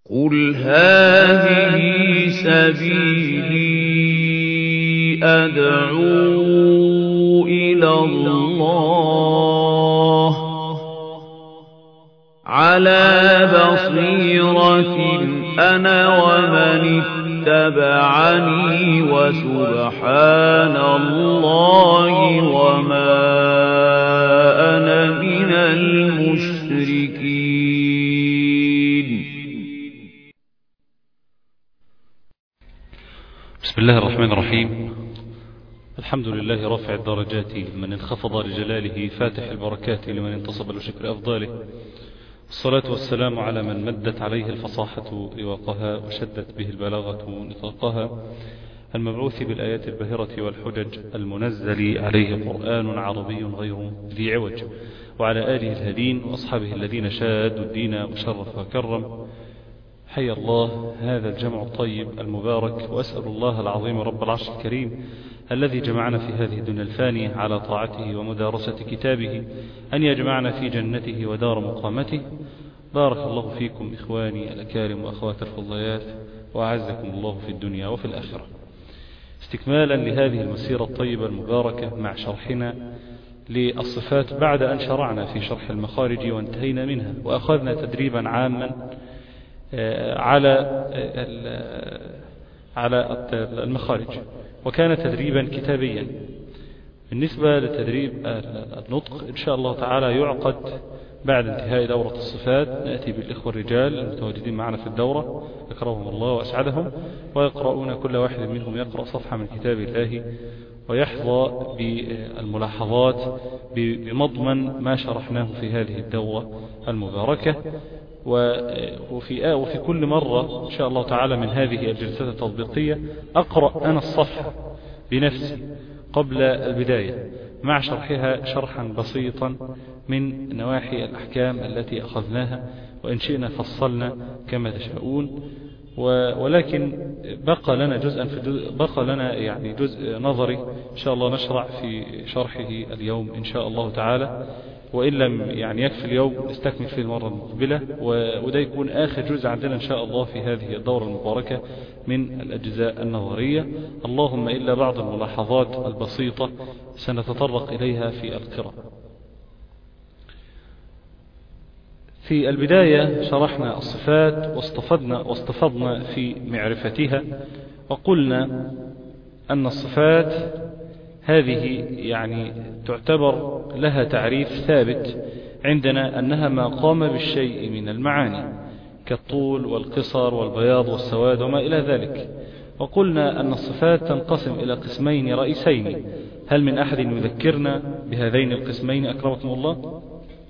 قُلْ هَٰذِهِ سَبِيلِي أَدْعُو إِلَى اللَّهِ ۚ عَلَىٰ بَصِيرَةٍ أَنَا وَمَنِ اتَّبَعَنِي ۖ وَسُبْحَانَ اللَّهِ وَمَا أَنَا مِنَ الْمُشْرِكِينَ بسم الله الرحمن الرحيم الحمد لله رافع الدرجات من انخفض لجلاله فاتح البركات لمن انتصب لشكر أفضاله الصلاة والسلام على من مدت عليه الفصاحة رواقها وشدت به البلاغة نطاقها المبعوث بالآيات الباهرة والحجج المنزل عليه قرآن عربي غير ذي عوج وعلى آله الهدين وأصحابه الذين شادوا الدين وشرف وكرم حي الله هذا الجمع الطيب المبارك وأسأل الله العظيم رب العرش الكريم الذي جمعنا في هذه الدنيا الفانية على طاعته ومدارسة كتابه أن يجمعنا في جنته ودار مقامته بارك الله فيكم إخواني الأكارم وأخوات الفضليات وأعزكم الله في الدنيا وفي الآخرة استكمالا لهذه المسيرة الطيبة المباركة مع شرحنا للصفات بعد أن شرعنا في شرح المخارج وانتهينا منها وأخذنا تدريبا عاما على على المخارج وكان تدريبا كتابيا بالنسبة لتدريب النطق إن شاء الله تعالى يعقد بعد انتهاء دورة الصفات نأتي بالإخوة الرجال المتواجدين معنا في الدورة أكرمهم الله وأسعدهم ويقرؤون كل واحد منهم يقرأ صفحة من كتاب الله ويحظى بالملاحظات بمضمن ما شرحناه في هذه الدورة المباركة وفي وفي كل مرة إن شاء الله تعالى من هذه الجلسات التطبيقية أقرأ أنا الصفحة بنفسي قبل البداية مع شرحها شرحا بسيطا من نواحي الأحكام التي أخذناها وإن شئنا فصلنا كما تشاءون ولكن بقى لنا جزءا في جزء بقى لنا يعني جزء نظري إن شاء الله نشرع في شرحه اليوم إن شاء الله تعالى وإن لم يعني يكفي اليوم نستكمل فيه المرة المقبلة وده يكون آخر جزء عندنا إن شاء الله في هذه الدورة المباركة من الأجزاء النظرية اللهم إلا بعض الملاحظات البسيطة سنتطرق إليها في القراءة في البداية شرحنا الصفات واستفدنا, واستفضنا في معرفتها وقلنا أن الصفات هذه يعني تعتبر لها تعريف ثابت عندنا أنها ما قام بالشيء من المعاني كالطول والقصر والبياض والسواد وما إلى ذلك وقلنا أن الصفات تنقسم إلى قسمين رئيسين هل من أحد يذكرنا بهذين القسمين أكرمكم الله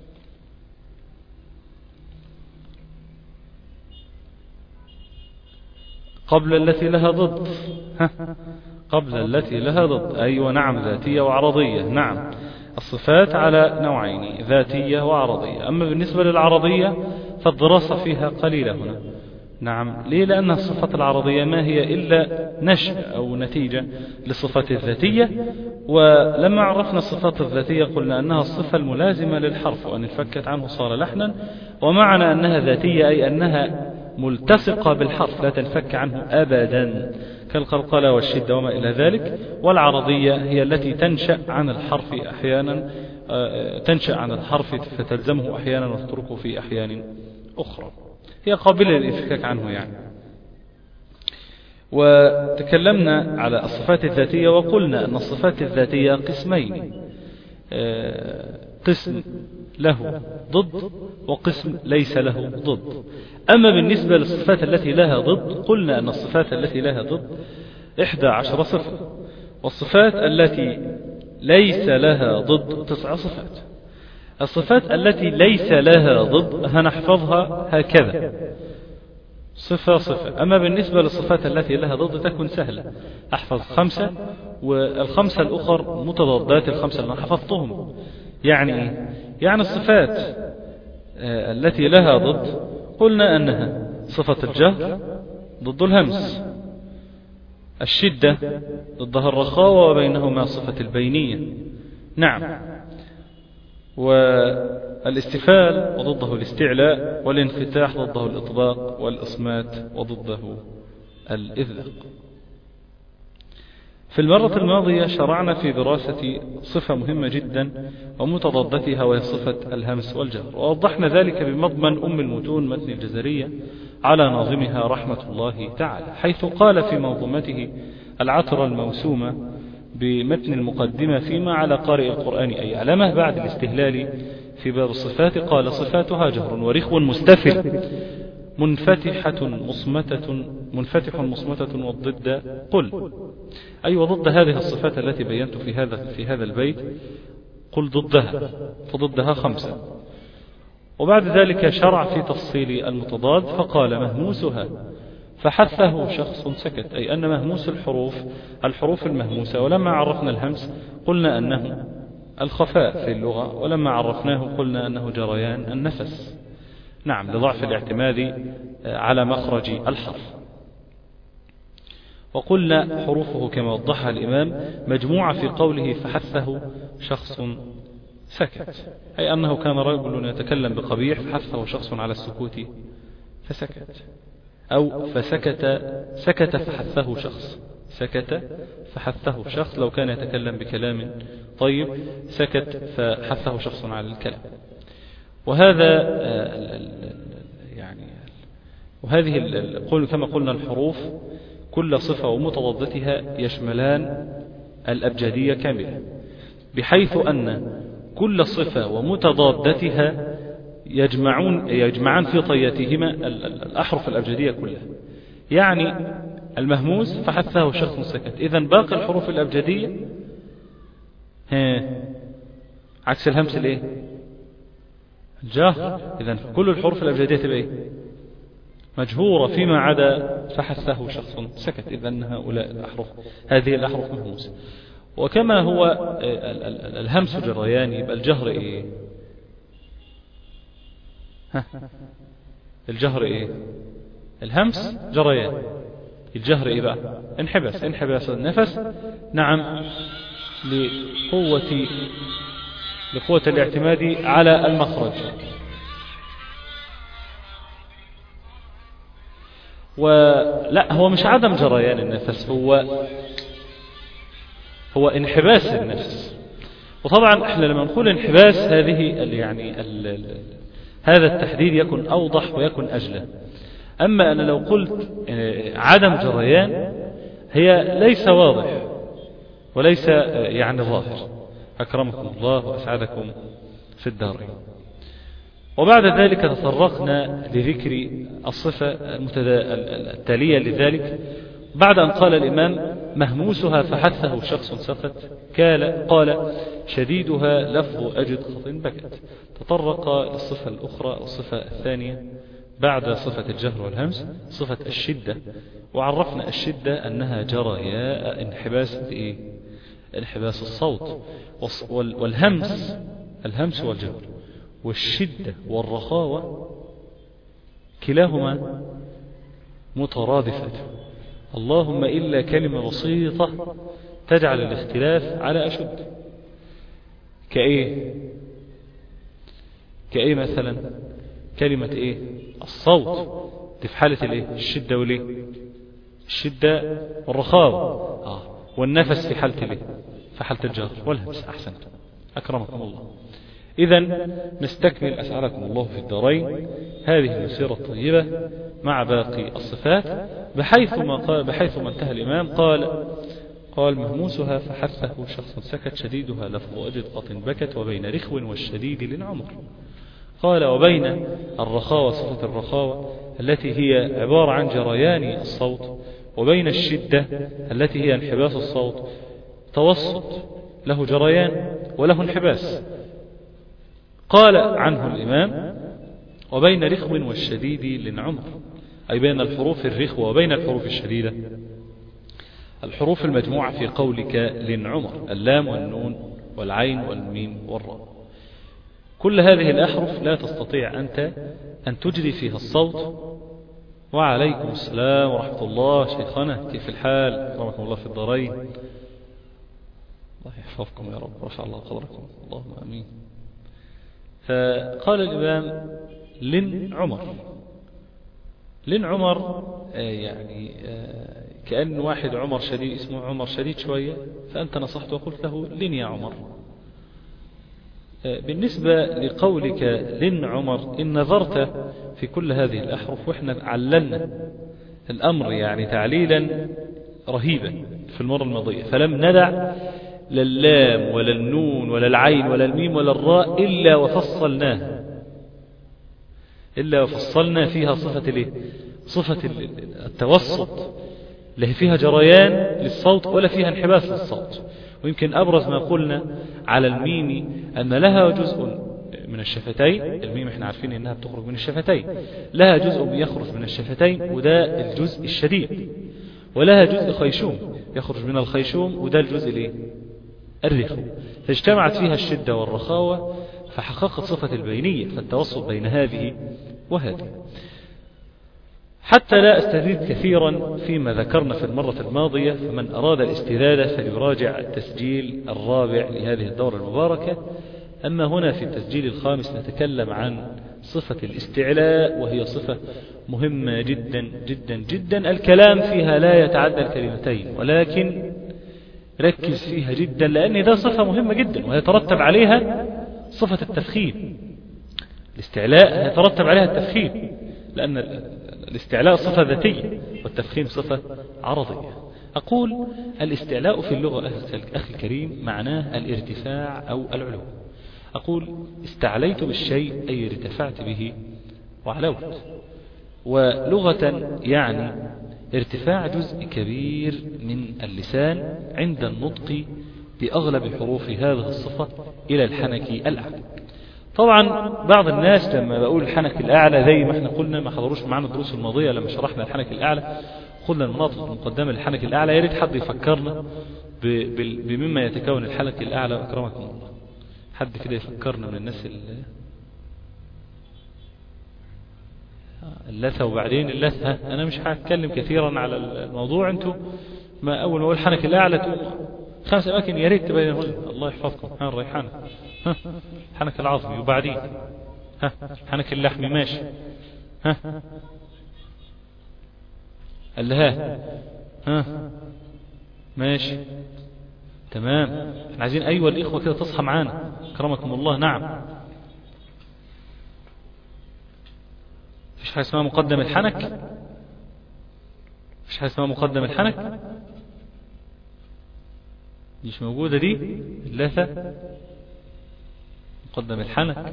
قبل التي لها ضد قبل التي لها ضد أيوة نعم ذاتية وعرضية نعم الصفات على نوعين ذاتية وعرضية أما بالنسبة للعرضية فالدراسة فيها قليلة هنا نعم ليه لأن الصفات العرضية ما هي إلا نشأ أو نتيجة للصفات الذاتية ولما عرفنا الصفات الذاتية قلنا أنها الصفة الملازمة للحرف وأن الفكت عنه صار لحنا ومعنى أنها ذاتية أي أنها ملتصقة بالحرف لا تنفك عنه أبدا كالقلقلة والشدة وما إلى ذلك والعرضية هي التي تنشأ عن الحرف أحيانا تنشأ عن الحرف فتلزمه أحيانا وتتركه في أحيان أخرى هي قابلة للإنفكاك عنه يعني وتكلمنا على الصفات الذاتية وقلنا أن الصفات الذاتية قسمين قسم له ضد وقسم ليس له ضد أما بالنسبة للصفات التي لها ضد قلنا أن الصفات التي لها ضد إحدى عشر صفة والصفات التي ليس لها ضد تسع صفات الصفات التي ليس لها ضد هنحفظها هكذا صفة صفة أما بالنسبة للصفات التي لها ضد تكون سهلة أحفظ خمسة والخمسة الأخر متضادات الخمسة اللي حفظتهم يعني يعني الصفات التي لها ضد قلنا أنها صفة الجهر ضد الهمس الشدة ضدها الرخاوة وبينهما صفة البينية نعم فالاستفال وضده الاستعلاء والانفتاح ضده الإطباق والإصمات وضده الإذق في المرة الماضية شرعنا في دراسة صفة مهمة جدا ومتضادتها وهي صفة الهمس والجهر ووضحنا ذلك بمضمن أم المتون متن الجزرية على ناظمها رحمة الله تعالى حيث قال في منظومته العطر الموسومة بمتن المقدمة فيما على قارئ القرآن أي علمه بعد الاستهلال في باب الصفات قال صفاتها جهر ورخو مستفل منفتحة مصمتة منفتح مصمتة والضد قل أي أيوة وضد هذه الصفات التي بينت في هذا في هذا البيت قل ضدها فضدها خمسة وبعد ذلك شرع في تفصيل المتضاد فقال مهموسها فحثه شخص سكت أي أن مهموس الحروف الحروف المهموسة ولما عرفنا الهمس قلنا أنه الخفاء في اللغة ولما عرفناه قلنا أنه جريان النفس نعم لضعف الاعتماد على مخرج الحرف وقلنا حروفه كما وضحها الإمام مجموعة في قوله فحثه شخص سكت أي أنه كان رجل يتكلم بقبيح فحثه شخص على السكوت فسكت أو فسكت سكت فحثه شخص سكت فحثه شخص لو كان يتكلم بكلام طيب سكت فحثه شخص على الكلام وهذا آه، يعني وهذه كما قلنا الحروف كل صفة ومتضادتها يشملان الأبجدية كاملة بحيث أن كل صفة ومتضادتها يجمعون يجمعان في طياتهما الأحرف الأبجدية كلها يعني المهموس فحثه شخص سكت إذا باقي الحروف الأبجدية ها عكس الهمس الايه الجهر إذا كل الحروف الأبجدية تبقى إيه مجهورة فيما عدا فحثه شخص سكت إذا هؤلاء الأحرف هذه الأحرف مهموسة وكما هو الهمس جريان يبقى الجهر إيه ها الجهر إيه الهمس جريان الجهر إيه بقى انحباس انحباس النفس نعم لقوة لقوة الاعتماد على المخرج ولا هو مش عدم جريان النفس هو هو انحباس النفس وطبعا احنا لما نقول انحباس هذه يعني ال ال هذا التحديد يكون اوضح ويكون اجلى اما انا لو قلت آه، عدم جريان هي ليس واضح وليس آه، يعني ظاهر اكرمكم الله واسعدكم في الدارين وبعد ذلك تطرقنا لذكر الصفة التالية لذلك بعد أن قال الإمام مهموسها فحثه شخص سقط قال, قال شديدها لفظ أجد خط بكت تطرق للصفة الأخرى الصفة الثانية بعد صفة الجهر والهمس صفة الشدة وعرفنا الشدة أنها جرياء انحباس إيه؟ انحباس الصوت والهمس الهمس والجهر والشدة والرخاوة كلاهما مترادفة اللهم إلا كلمة بسيطة تجعل الاختلاف على أشد كإيه كإيه مثلا كلمة إيه الصوت دي في حالة الإيه الشدة والإيه الشدة والرخاوة آه. والنفس في حالة الإيه في حالة الجهر والهمس أحسنت أكرمكم الله إذا نستكمل أسعدكم الله في الدارين هذه المسيرة الطيبة مع باقي الصفات بحيث ما قال بحيث ما انتهى الإمام قال قال مهموسها فحثه شخص سكت شديدها لفظ أجد قط بكت وبين رخو والشديد للعمر قال وبين الرخاوة صفة الرخاوة التي هي عبارة عن جريان الصوت وبين الشدة التي هي انحباس الصوت توسط له جريان وله انحباس قال عنه الإمام وبين رخو والشديد لنعمر أي بين الحروف الرخوة وبين الحروف الشديدة الحروف المجموعة في قولك لنعمر اللام والنون والعين والميم والراء كل هذه الأحرف لا تستطيع أنت أن تجري فيها الصوت وعليكم السلام ورحمة الله شيخنا كيف الحال رحمة الله في الدارين الله يحفظكم يا رب رفع الله قدركم اللهم أمين فقال الإمام لن عمر لن عمر آه، يعني آه، كأن واحد عمر شديد اسمه عمر شديد شوية فأنت نصحت وقلت له لن يا عمر آه، بالنسبة لقولك لن عمر إن نظرت في كل هذه الأحرف وإحنا عللنا الأمر يعني تعليلا رهيبا في المرة الماضية فلم ندع لا اللام ولا النون ولا العين ولا الميم ولا الراء إلا وفصلناها إلا وفصلنا فيها صفة الايه صفة التوسط لا فيها جريان للصوت ولا فيها انحباس للصوت ويمكن أبرز ما قلنا على الميم أن لها جزء من الشفتين الميم احنا عارفين انها بتخرج من الشفتين لها جزء يخرج من الشفتين وده الجزء الشديد ولها جزء خيشوم يخرج من الخيشوم وده الجزء الايه الرخو فاجتمعت فيها الشدة والرخاوة فحققت صفة البينية فالتوسط بين هذه وهذه حتى لا أستزيد كثيرا فيما ذكرنا في المرة الماضية فمن أراد الاستزادة فليراجع التسجيل الرابع لهذه الدورة المباركة أما هنا في التسجيل الخامس نتكلم عن صفة الاستعلاء وهي صفة مهمة جدا جدا جدا الكلام فيها لا يتعدى الكلمتين ولكن ركز فيها جدا لأن ده صفة مهمة جدا ويترتب عليها صفة التفخيم الاستعلاء يترتب عليها التفخيم لأن الاستعلاء صفة ذاتية والتفخيم صفة عرضية أقول الاستعلاء في اللغة أخي الكريم معناه الارتفاع أو العلو أقول استعليت بالشيء أي ارتفعت به وعلوت ولغة يعني ارتفاع جزء كبير من اللسان عند النطق بأغلب حروف هذه الصفة إلى الحنك الأعلى طبعا بعض الناس لما بقول الحنك الأعلى زي ما احنا قلنا ما حضروش معنا الدروس الماضية لما شرحنا الحنك الأعلى قلنا المناطق المقدمة للحنك الأعلى يا ريت حد يفكرنا بمما يتكون الحنك الأعلى أكرمكم الله حد كده يفكرنا من الناس اللي اللثة وبعدين اللثة أنا مش هتكلم كثيرا على الموضوع أنتوا ما أول ما أقول الحنك الأعلى تقوم خمس أماكن يا ريت تبين الله يحفظكم ها الريحان ها حنك العظمي وبعدين ها حنك اللحمي ماشي ها ها ها ماشي تمام احنا عايزين ايوه الاخوه كده تصحى معانا كرمكم الله نعم مفيش حاجه اسمها مقدم الحنك مفيش حاجه اسمها مقدم الحنك مش موجودة دي اللثة مقدم الحنك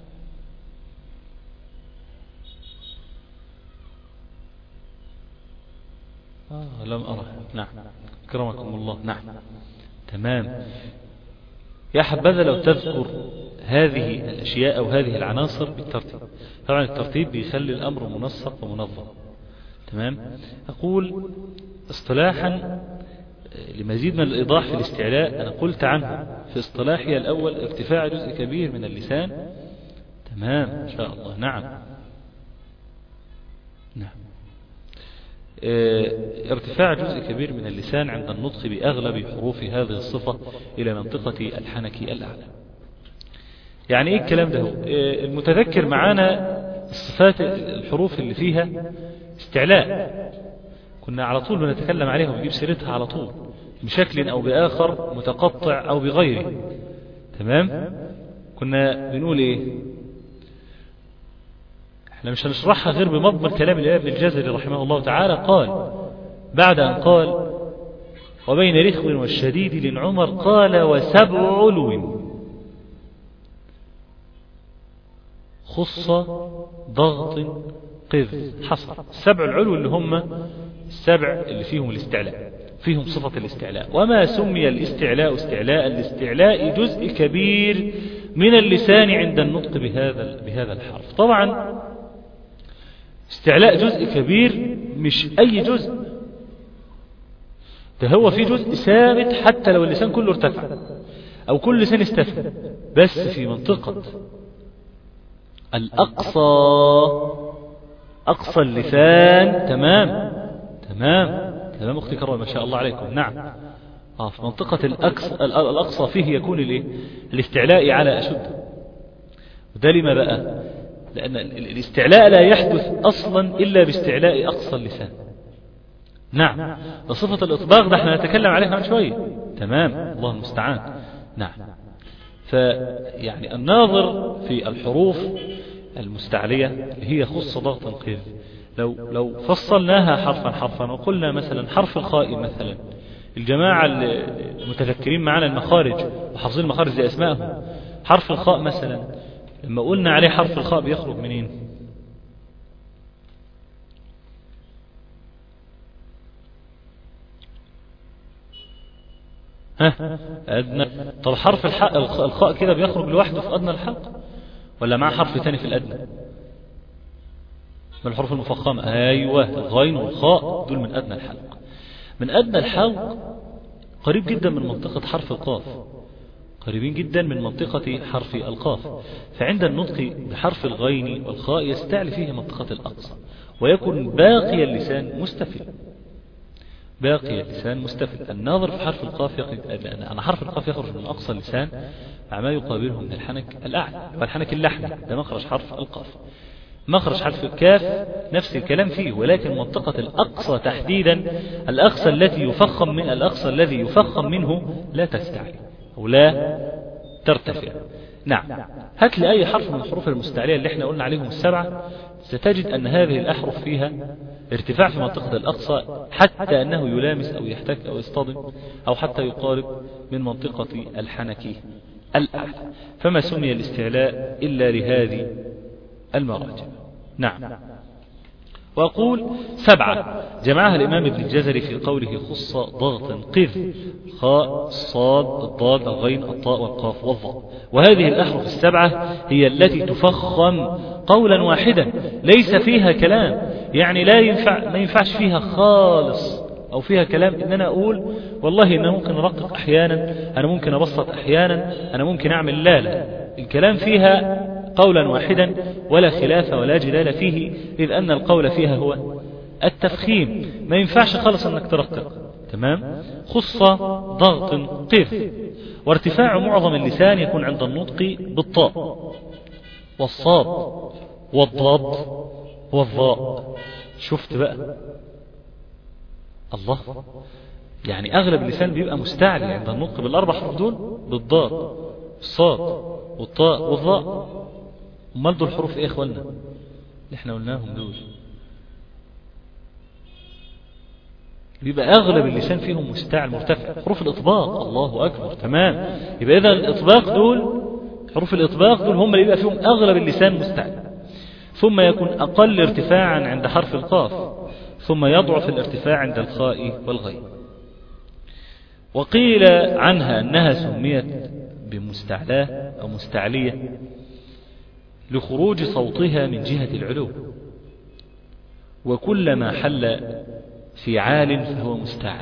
آه لم أرى نعم كرمكم الله نعم تمام يا حبذا لو تذكر هذه الأشياء أو هذه العناصر بالترتيب طبعا الترتيب بيخلي الأمر منسق ومنظم تمام أقول اصطلاحا لمزيد من الإيضاح في الاستعلاء أنا قلت عنه في اصطلاحي الأول ارتفاع جزء كبير من اللسان تمام إن شاء الله نعم نعم اه ارتفاع جزء كبير من اللسان عند النطق بأغلب حروف هذه الصفة إلى منطقة الحنك الأعلى يعني إيه الكلام ده اه المتذكر معانا الصفات الحروف اللي فيها استعلاء كنا على طول بنتكلم عليها ونجيب سيرتها على طول بشكل أو بآخر متقطع أو بغيره تمام كنا بنقول إيه احنا مش هنشرحها غير بمضمن كلام الإمام ابن الجزري رحمه الله تعالى قال بعد أن قال وبين رخو والشديد للعمر قال وسبع علو خص ضغط قذ حصر السبع العلو اللي هم السبع اللي فيهم الاستعلاء فيهم صفة الاستعلاء وما سمي الاستعلاء استعلاء الاستعلاء جزء كبير من اللسان عند النطق بهذا بهذا الحرف طبعا استعلاء جزء كبير مش أي جزء ده هو في جزء ثابت حتى لو اللسان كله ارتفع أو كل لسان استفى بس في منطقة الأقصى أقصى اللسان تمام تمام تمام أختي كرم ما شاء الله عليكم نعم آه في منطقة الأقصى, الأقصى فيه يكون الايه الاستعلاء على أشد وده لما بقى لأن الاستعلاء لا يحدث أصلا إلا باستعلاء أقصى اللسان نعم وصفة الإطباق ده احنا نتكلم عليها عن شوية تمام الله المستعان نعم فيعني الناظر في الحروف المستعلية هي خص ضغط قذ لو لو فصلناها حرفا حرفا وقلنا مثلا حرف الخاء مثلا الجماعة المتذكرين معنا المخارج وحافظين المخارج زي أسمائهم حرف الخاء مثلا لما قلنا عليه حرف الخاء بيخرج منين ها أدنى طب حرف الحاء الخاء كده بيخرج لوحده في أدنى الحلق ولا معاه حرف تاني في الأدنى من الحروف المفخمة أيوة الغين والخاء دول من أدنى الحلق من أدنى الحلق قريب جدا من منطقة حرف القاف قريبين جدا من منطقة حرف القاف فعند النطق بحرف الغين والخاء يستعلي فيه منطقة الأقصى ويكون باقي اللسان مستفل باقي اللسان مستفل الناظر في حرف القاف يخرج أن حرف القاف يخرج من أقصى اللسان مع ما يقابله من الحنك الأعلى والحنك اللحمي ده مخرج حرف القاف مخرج حرف الكاف نفس الكلام فيه ولكن منطقة الأقصى تحديدا الأقصى التي يفخم من الأقصى الذي يفخم منه لا تستعلي أو لا ترتفع نعم هات لي أي حرف من الحروف المستعلية اللي احنا قلنا عليهم السبعة ستجد أن هذه الأحرف فيها ارتفاع في منطقة الأقصى حتى أنه يلامس أو يحتك أو يصطدم أو حتى يقارب من منطقة الحنك الأعلى فما سمي الاستعلاء إلا لهذه المراجع نعم وأقول سبعة جمعها الإمام ابن الجزري في قوله خص ضغط قذ خاء صاد الضاد الغين الطاء والقاف والضاء وهذه الأحرف السبعة هي التي تفخم قولا واحدا ليس فيها كلام يعني لا ينفع ما ينفعش فيها خالص أو فيها كلام إن أنا أقول والله أنا ممكن أرقق أحيانا أنا ممكن أبسط أحيانا أنا ممكن أعمل لا لا الكلام فيها قولا واحدا ولا خلاف ولا جدال فيه إذ أن القول فيها هو التفخيم ما ينفعش خالص أنك ترقق تمام خص ضغط قف وارتفاع معظم اللسان يكون عند النطق بالطاء والصاد والضاد والضاء شفت بقى الله يعني أغلب اللسان بيبقى مستعلي عند النطق بالأربع حروف دول بالضاد الصاد والطاء والضاء امال دول حروف ايه يا اخوانا اللي احنا قلناهم دول بيبقى اغلب اللسان فيهم مستعل مرتفع حروف الاطباق الله اكبر تمام يبقى اذا الاطباق دول حروف الاطباق دول هم اللي بيبقى فيهم اغلب اللسان مستعل ثم يكون اقل ارتفاعا عند حرف القاف ثم يضعف الارتفاع عند الخاء والغين وقيل عنها انها سميت بمستعلاه او مستعليه لخروج صوتها من جهة العلو وكلما حل في عال فهو مستعل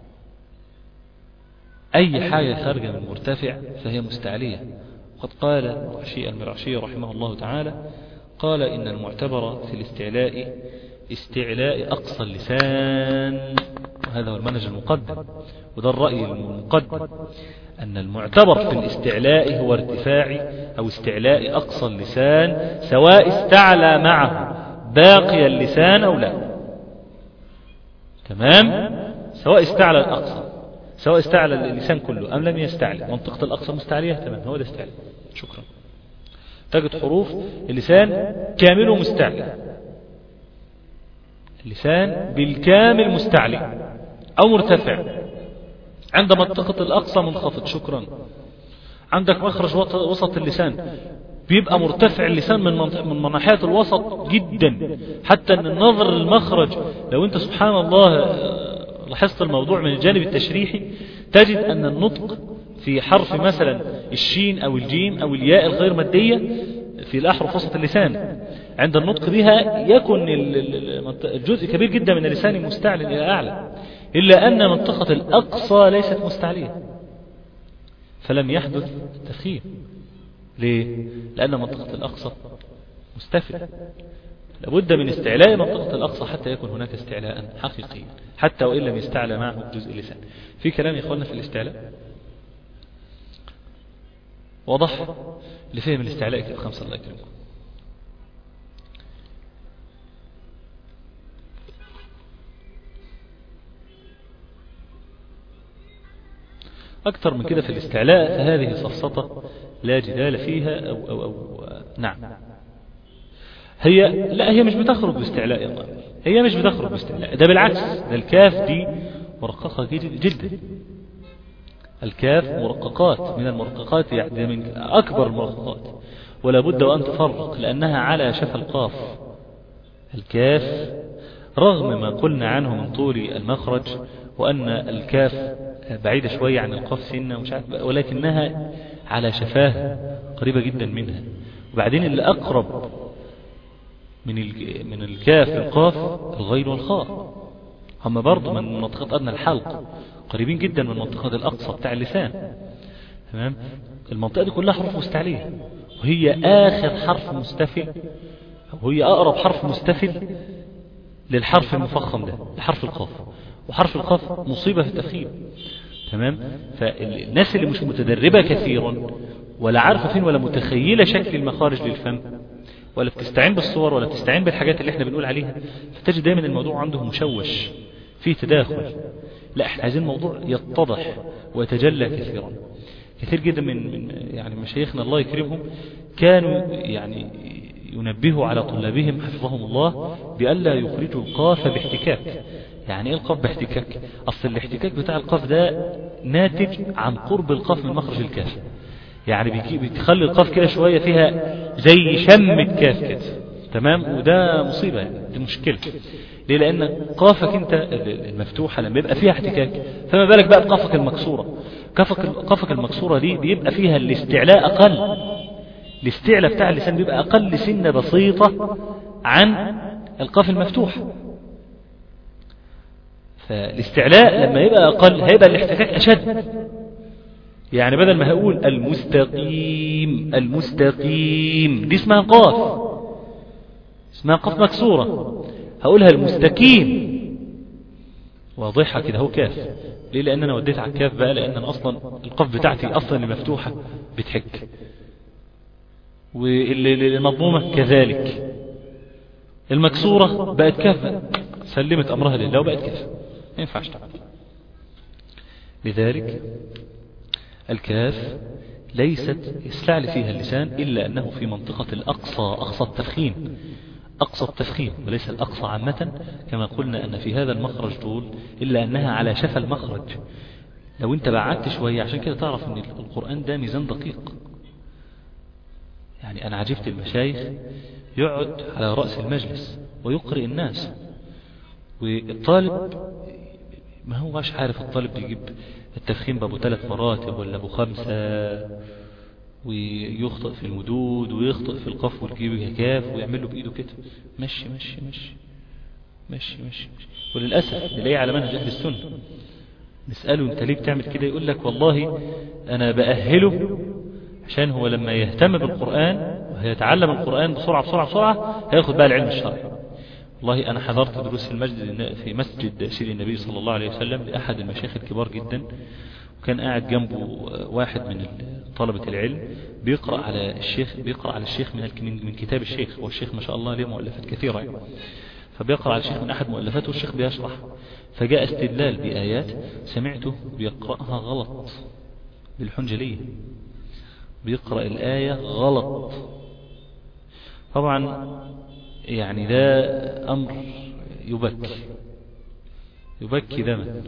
أي حاجة خارجة من مرتفع فهي مستعلية وقد قال المرعشي المرعشي رحمه الله تعالى قال إن المعتبر في الاستعلاء استعلاء أقصى اللسان وهذا هو المنهج المقدم وده الرأي المقدم أن المعتبر في الاستعلاء هو ارتفاع أو استعلاء أقصى اللسان سواء استعلى معه باقي اللسان أو لا تمام سواء استعلى الأقصى سواء استعلى اللسان كله أم لم يستعلي منطقة الأقصى مستعلية تمام هو ده استعلى شكرا تجد حروف اللسان كامله مستعلي اللسان بالكامل مستعلي أو مرتفع عند منطقة الأقصى منخفض شكرا عندك مخرج وسط اللسان بيبقى مرتفع اللسان من من مناحية الوسط جدا حتى ان النظر للمخرج لو انت سبحان الله لاحظت الموضوع من الجانب التشريحي تجد ان النطق في حرف مثلا الشين او الجيم او الياء الغير مادية في الأحرف وسط اللسان عند النطق بها يكن الجزء كبير جدا من اللسان مستعلن إلى أعلى إلا أن منطقة الأقصى ليست مستعلية فلم يحدث تفخيم ليه؟ لأن منطقة الأقصى مستفل لابد من استعلاء منطقة الأقصى حتى يكون هناك استعلاء حقيقيا حتى وإن لم يستعلى معه جزء اللسان في كلام يا إخواننا في الاستعلاء واضح لفهم الاستعلاء كده خمسة الله يكرمكم أكثر من كده في الاستعلاء فهذه سفسطة لا جدال فيها أو, أو, أو نعم هي لا هي مش بتخرج باستعلاء يا الله هي مش بتخرج باستعلاء ده بالعكس ده الكاف دي مرققة جدا الكاف مرققات من المرققات يعني من أكبر المرققات ولا بد وأن تفرق لأنها على شفا القاف الكاف رغم ما قلنا عنه من طول المخرج وأن الكاف بعيدة شوية عن القاف سنة ومش عارف ولكنها على شفاه قريبة جدا منها وبعدين اللي أقرب من من الكاف للقاف الغين والخاء هم برضه من منطقة أدنى الحلق قريبين جدا من منطقة الأقصى بتاع اللسان تمام المنطقة دي كلها حروف مستعلية وهي آخر حرف مستفل وهي أقرب حرف مستفل للحرف المفخم ده لحرف القاف وحرف القاف مصيبة في التفخيم تمام فالناس اللي مش متدربة كثيرا ولا عارفة فين ولا متخيلة شكل المخارج للفم ولا بتستعين بالصور ولا بتستعين بالحاجات اللي احنا بنقول عليها فتجد دايما الموضوع عنده مشوش فيه تداخل لا احنا عايزين الموضوع يتضح ويتجلى كثيرا كثير جدا من من يعني مشايخنا الله يكرمهم كانوا يعني ينبهوا على طلابهم حفظهم الله بألا يخرجوا القاف باحتكاك يعني ايه القاف باحتكاك اصل الاحتكاك بتاع القاف ده ناتج عن قرب القاف من مخرج الكاف يعني بتخلي القاف كده شوية فيها زي شمة كاف كده تمام وده مصيبة يعني دي مشكلة ليه لأن قافك أنت المفتوحة لما يبقى فيها احتكاك فما بالك بقى بقافك المكسورة قافك, قافك المكسورة دي بيبقى فيها الاستعلاء أقل الاستعلاء بتاع اللسان بيبقى أقل سنة بسيطة عن القاف المفتوح فالاستعلاء لما يبقى أقل هيبقى الاحتكاك أشد يعني بدل ما هقول المستقيم المستقيم دي اسمها قاف اسمها قاف مكسورة هقولها المستقيم واضحة كده هو كاف ليه لأن أنا وديت على الكاف بقى لأن أنا أصلا القاف بتاعتي أصلا اللي مفتوحة بتحك واللي مضمومة كذلك المكسورة بقت كاف بقى. سلمت أمرها لله وبقت كاف ما ينفعش طبعا لذلك الكاف ليست يستعلي فيها اللسان إلا أنه في منطقة الأقصى أقصى التفخيم أقصى التفخيم وليس الأقصى عامة كما قلنا أن في هذا المخرج طول إلا أنها على شفا المخرج لو أنت بعدت شوية عشان كده تعرف أن القرآن ده ميزان دقيق يعني أنا عجبت المشايخ يقعد على رأس المجلس ويقرئ الناس والطالب ما هوش عارف الطالب بيجيب التفخيم بأبو ثلاث مراتب ولا أبو خمسة ويخطئ في المدود ويخطئ في القف والجيب كاف ويعمل له بإيده كده مشي مشي مشي مشي مشي, مشي. وللأسف نلاقيه على منهج أهل السنة نسأله أنت ليه بتعمل كده يقول لك والله أنا بأهله عشان هو لما يهتم بالقرآن ويتعلم القرآن بسرعة بسرعة بسرعة هياخد بقى العلم الشرعي والله أنا حضرت دروس في المسجد في مسجد سيد النبي صلى الله عليه وسلم لأحد المشايخ الكبار جدا وكان قاعد جنبه واحد من طلبة العلم بيقرأ على الشيخ بيقرأ على الشيخ من من كتاب الشيخ والشيخ ما شاء الله له مؤلفات كثيرة يعني فبيقرأ على الشيخ من أحد مؤلفاته والشيخ بيشرح فجاء استدلال بآيات سمعته بيقرأها غلط بالحنجلية بيقرأ الآية غلط طبعا يعني ده أمر يبكي يبكي دما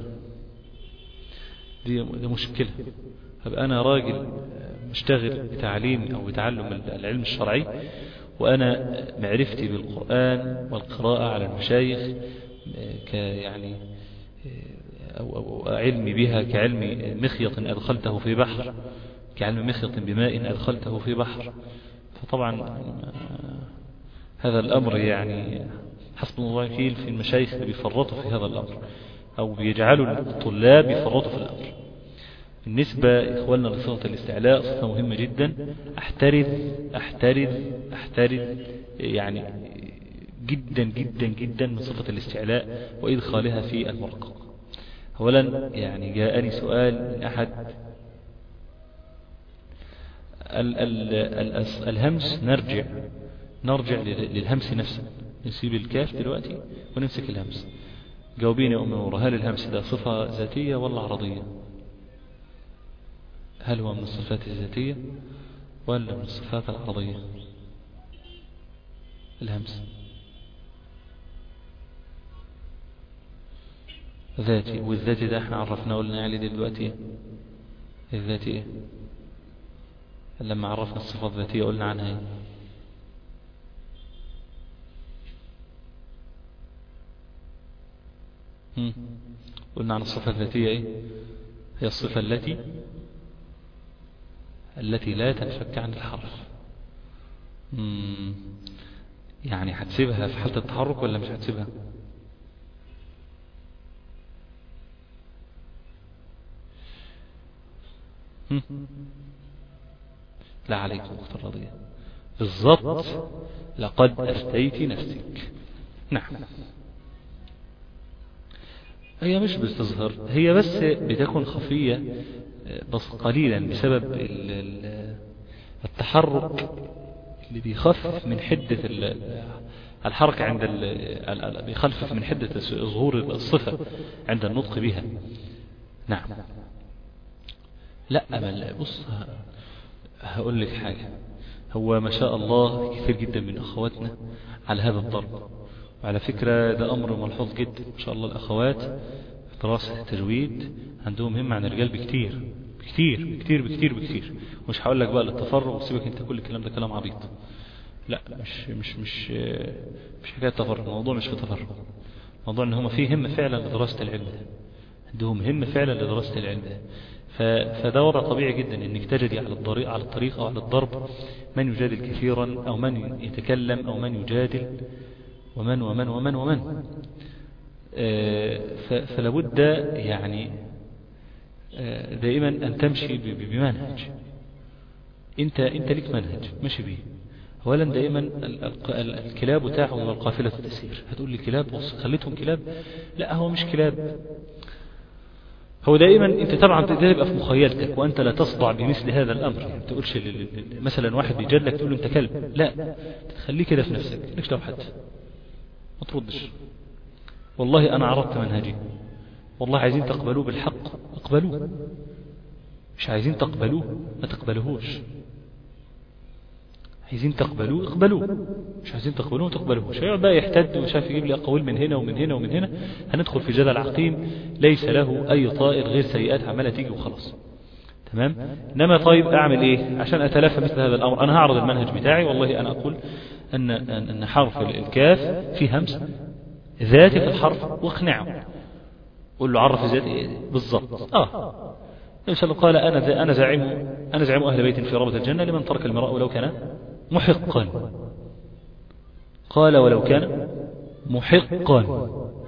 دي, دي مشكلة هبقى أنا راجل مشتغل بتعليم أو بتعلم العلم الشرعي وأنا معرفتي بالقرآن والقراءة على المشايخ يعني أو, أو علمي بها كعلم مخيط أدخلته في بحر كعلم مخيط بماء أدخلته في بحر فطبعا هذا الأمر يعني حسب الله وكيل في المشايخ اللي بيفرطوا في هذا الأمر أو بيجعلوا الطلاب يفرطوا في الأمر بالنسبة إخواننا لصفة الاستعلاء صفة مهمة جدا أحترز أحترز أحترز يعني جدا جدا جدا من صفة الاستعلاء وإدخالها في المرقق أولا يعني جاءني سؤال من أحد ال ال الهمس نرجع نرجع للهمس نفسه نسيب الكاف دلوقتي ونمسك الهمس جاوبيني يا أم نور هل الهمس ده صفة ذاتية ولا عرضية هل هو من الصفات الذاتية ولا من الصفات العرضية الهمس ذاتي والذاتي ده احنا عرفنا قلنا عليه دلوقتي الذاتي ايه لما عرفنا الصفات الذاتية قلنا عنها ايه قلنا عن الصفة الذاتية ايه هي الصفة التي التي لا تنفك عن الحرف يعني هتسيبها في حالة التحرك ولا مش هتسيبها لا عليكم أخت الرضية بالضبط لقد أفتيت نفسك نعم هي مش بتظهر هي بس بتكون خفية بس قليلا بسبب التحرك اللي بيخفف من حدة الحركة عند بيخفف من حدة ظهور الصفة عند النطق بها نعم لا أمل بص هقول لك حاجة هو ما شاء الله كثير جدا من أخواتنا على هذا الضرب وعلى فكرة ده أمر ملحوظ جدا ما شاء الله الأخوات دراسة التجويد عندهم همة عن الرجال بكتير بكتير بكتير بكتير بكتير مش هقول لك بقى للتفرغ وسيبك انت كل الكلام ده كلام عبيط لا مش مش مش مش حكاية تفرغ الموضوع مش في تفرغ الموضوع ان هم فيه همة فعلا لدراسة العلم ده عندهم همة فعلا لدراسة العلم ده فده وضع طبيعي جدا انك تجدي على الطريق على الطريق او على الضرب من يجادل كثيرا او من يتكلم او من يجادل ومن ومن ومن ومن فلابد يعني دائما أن تمشي بمنهج أنت أنت لك منهج ماشي به أولا دائما الكلاب تاعه والقافلة تسير هتقول لي كلاب بص خليتهم كلاب لا هو مش كلاب هو دائما انت طبعا تبقى في مخيلتك وانت لا تصدع بمثل هذا الامر ما تقولش مثلا واحد بيجلك تقول له انت كلب لا تخليه كده في نفسك ليش لو حد ما تردش والله أنا عرضت منهجي والله عايزين تقبلوه بالحق اقبلوه مش عايزين تقبلوه ما تقبلوهوش عايزين تقبلوه اقبلوه مش عايزين تقبلوه ما تقبلوهوش هيقعد بقى يحتد ومش عارف يجيب لي اقاويل من هنا ومن هنا ومن هنا هندخل في جدل عقيم ليس له اي طائر غير سيئات عماله تيجي وخلاص تمام انما طيب اعمل ايه عشان اتلافى مثل هذا الامر انا هعرض المنهج بتاعي والله انا اقول ان ان حرف الكاف في همس ذاتي في الحرف واقنعه قول له عرف ذاتي بالضبط اه النبي صلى الله قال انا انا زعيم انا زعيم اهل بيت في ربة الجنه لمن ترك المراء ولو كان محقا قال ولو كان محقا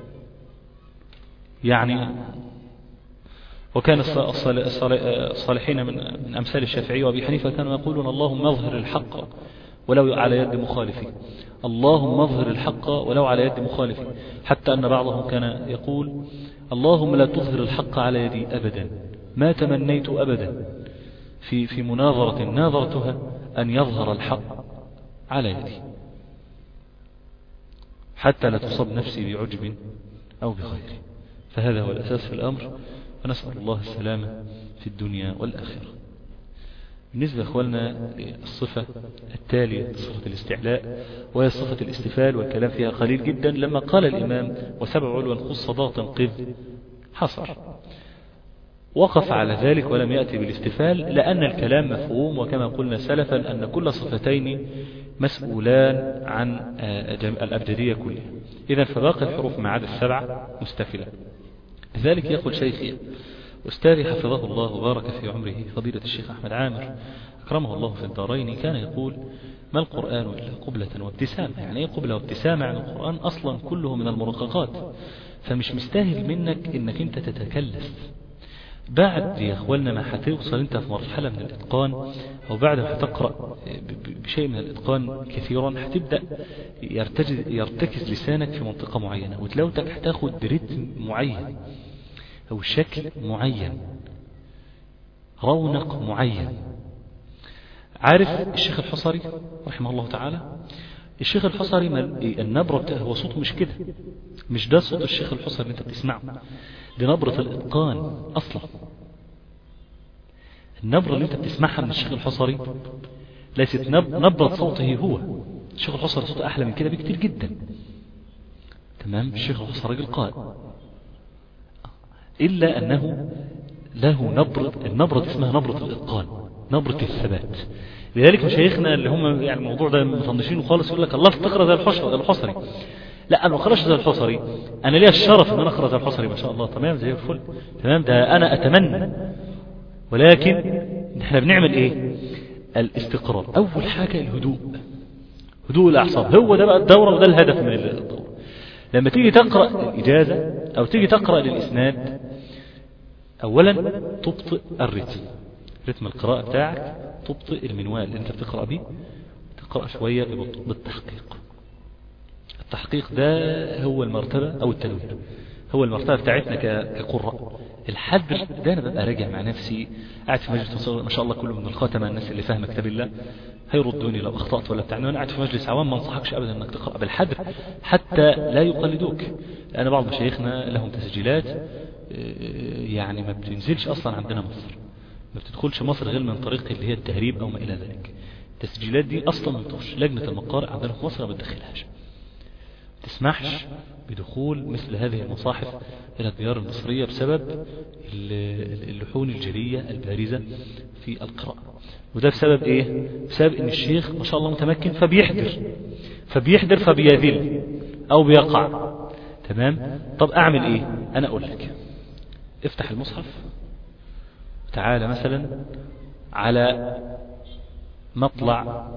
يعني وكان الصالحين من من امثال الشافعي وابي حنيفه كانوا يقولون اللهم اظهر الحق ولو على يد مخالفي اللهم اظهر الحق ولو على يد مخالفي حتى أن بعضهم كان يقول اللهم لا تظهر الحق على يدي أبدا ما تمنيت أبدا في في مناظرة ناظرتها أن يظهر الحق على يدي حتى لا تصب نفسي بعجب أو بغيره فهذا هو الأساس في الأمر ونسأل الله السلامة في الدنيا والآخرة بالنسبة أخوالنا للصفة التالية صفة الاستعلاء وهي صفة الاستفال والكلام فيها قليل جدا لما قال الإمام وسبع علوا خص ضغط قذ حصر وقف على ذلك ولم يأتي بالاستفال لأن الكلام مفهوم وكما قلنا سلفا أن كل صفتين مسؤولان عن الأبجدية كلها إذا فباقي الحروف ما عدا السبعة مستفلة لذلك يقول شيخي أستاذي حفظه الله وبارك في عمره فضيلة الشيخ أحمد عامر أكرمه الله في الدارين كان يقول ما القرآن إلا قبلة وابتسامة يعني إيه قبلة وابتسامة يعني القرآن أصلا كله من المرققات فمش مستاهل منك إنك أنت تتكلف بعد يا أخوالنا ما هتوصل أنت في مرحلة من الإتقان أو بعد ما هتقرأ بشيء من الإتقان كثيرا هتبدأ يرتكز لسانك في منطقة معينة وتلاوتك هتاخد رتم معين أو شكل معين رونق معين عارف الشيخ الحصري رحمه الله تعالى الشيخ الحصري النبرة بتاعه هو صوته مش كده مش ده صوت الشيخ الحصري اللي انت بتسمعه دي نبرة الإتقان أصلا النبرة اللي انت بتسمعها من الشيخ الحصري ليست نبرة صوته هو الشيخ الحصري صوته أحلى من كده بكتير جدا تمام الشيخ الحصري راجل قائد إلا أنه له نبرة النبرة اسمها نبرة الإتقان نبرة الثبات لذلك مشايخنا اللي هم يعني الموضوع ده مطنشينه خالص يقول لك الله تقرا زي الحصري الحصري لا انا ما اقراش زي الحصري انا ليا الشرف ان انا اقرا زي الحصري ما شاء الله تمام زي الفل تمام ده انا اتمنى ولكن احنا بنعمل ايه الاستقرار اول حاجه الهدوء هدوء الاعصاب هو ده بقى الدوره وده الهدف من الدوره لما تيجي تقرا الاجازه او تيجي تقرا للاسناد اولا تبطئ الرتم رتم القراءة بتاعك تبطئ المنوال اللي انت بتقرأ بيه تقرأ شوية ببطء بالتحقيق التحقيق ده هو المرتبة او التنوير هو المرتبة بتاعتنا كقراء الحد ده انا ببقى راجع مع نفسي قاعد في مجلس ما شاء الله كله من الخاتمة الناس اللي فاهمة كتاب الله هيردوني لو اخطأت ولا بتاع انا قاعد في مجلس عوام ما انصحكش ابدا انك تقرأ بالحدر حتى لا يقلدوك لان بعض مشايخنا لهم تسجيلات يعني ما بتنزلش اصلا عندنا مصر ما بتدخلش مصر غير من طريق اللي هي التهريب او ما الى ذلك التسجيلات دي اصلا ما بتخش لجنه المقارئ عندنا في مصر ما بتدخلهاش تسمحش بدخول مثل هذه المصاحف إلى الديار المصرية بسبب اللحون الجلية البارزة في القراءة وده بسبب إيه؟ بسبب إن الشيخ ما شاء الله متمكن فبيحضر فبيحضر فبيذل أو بيقع تمام؟ طب أعمل إيه؟ أنا أقول لك افتح المصحف تعالى مثلا على مطلع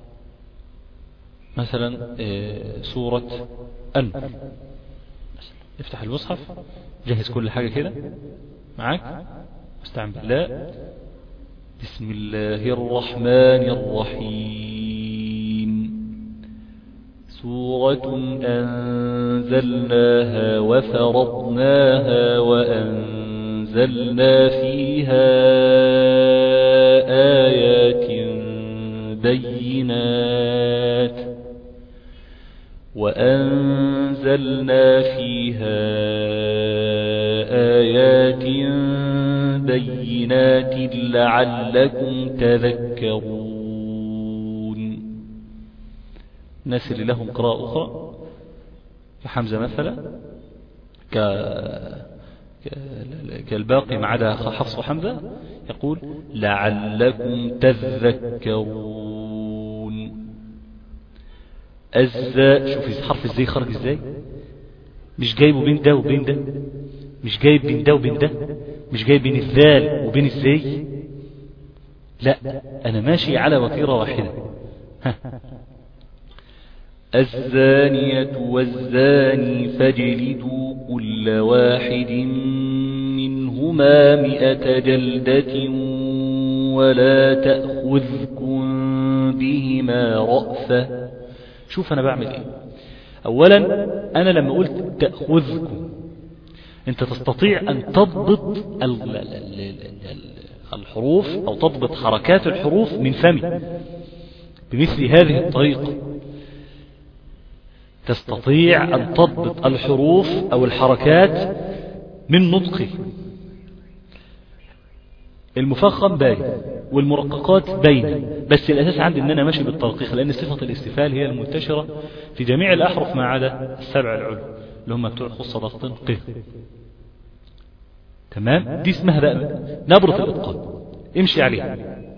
مثلا سورة أنفر افتح المصحف جهز كل حاجة كده معاك استعن بالله بسم الله الرحمن الرحيم سورة أنزلناها وفرضناها وأنزلنا فيها آيات بينات وأنزلنا فيها آيات بينات لعلكم تذكرون الناس اللي لهم قراءة أخرى كحمزة مثلا ك... كالباقي ما عدا حفص وحمزة يقول لعلكم تذكرون الزاء شوف حرف ازاي خرج ازاي مش جايبه بين ده وبين ده مش جايب بين ده وبين ده مش جايب بين الذال وبين الزاي لا انا ماشي على وتيرة واحدة ها الزانية والزاني فاجلدوا كل واحد منهما مئة جلدة ولا تأخذكم بهما رأفة شوف أنا بعمل إيه أولا أنا لما قلت تأخذكم أنت تستطيع أن تضبط الحروف أو تضبط حركات الحروف من فمي بمثل هذه الطريقة تستطيع أن تضبط الحروف أو الحركات من نطقي المفخم باين والمرققات باينة بس الأساس عندي أن أنا ماشي بالترقيق لأن صفة الاستفال هي المنتشرة في جميع الأحرف ما عدا السبع العلو اللي هم بتوع خص ضغط ق تمام دي اسمها بقى نبرة الإتقان امشي عليها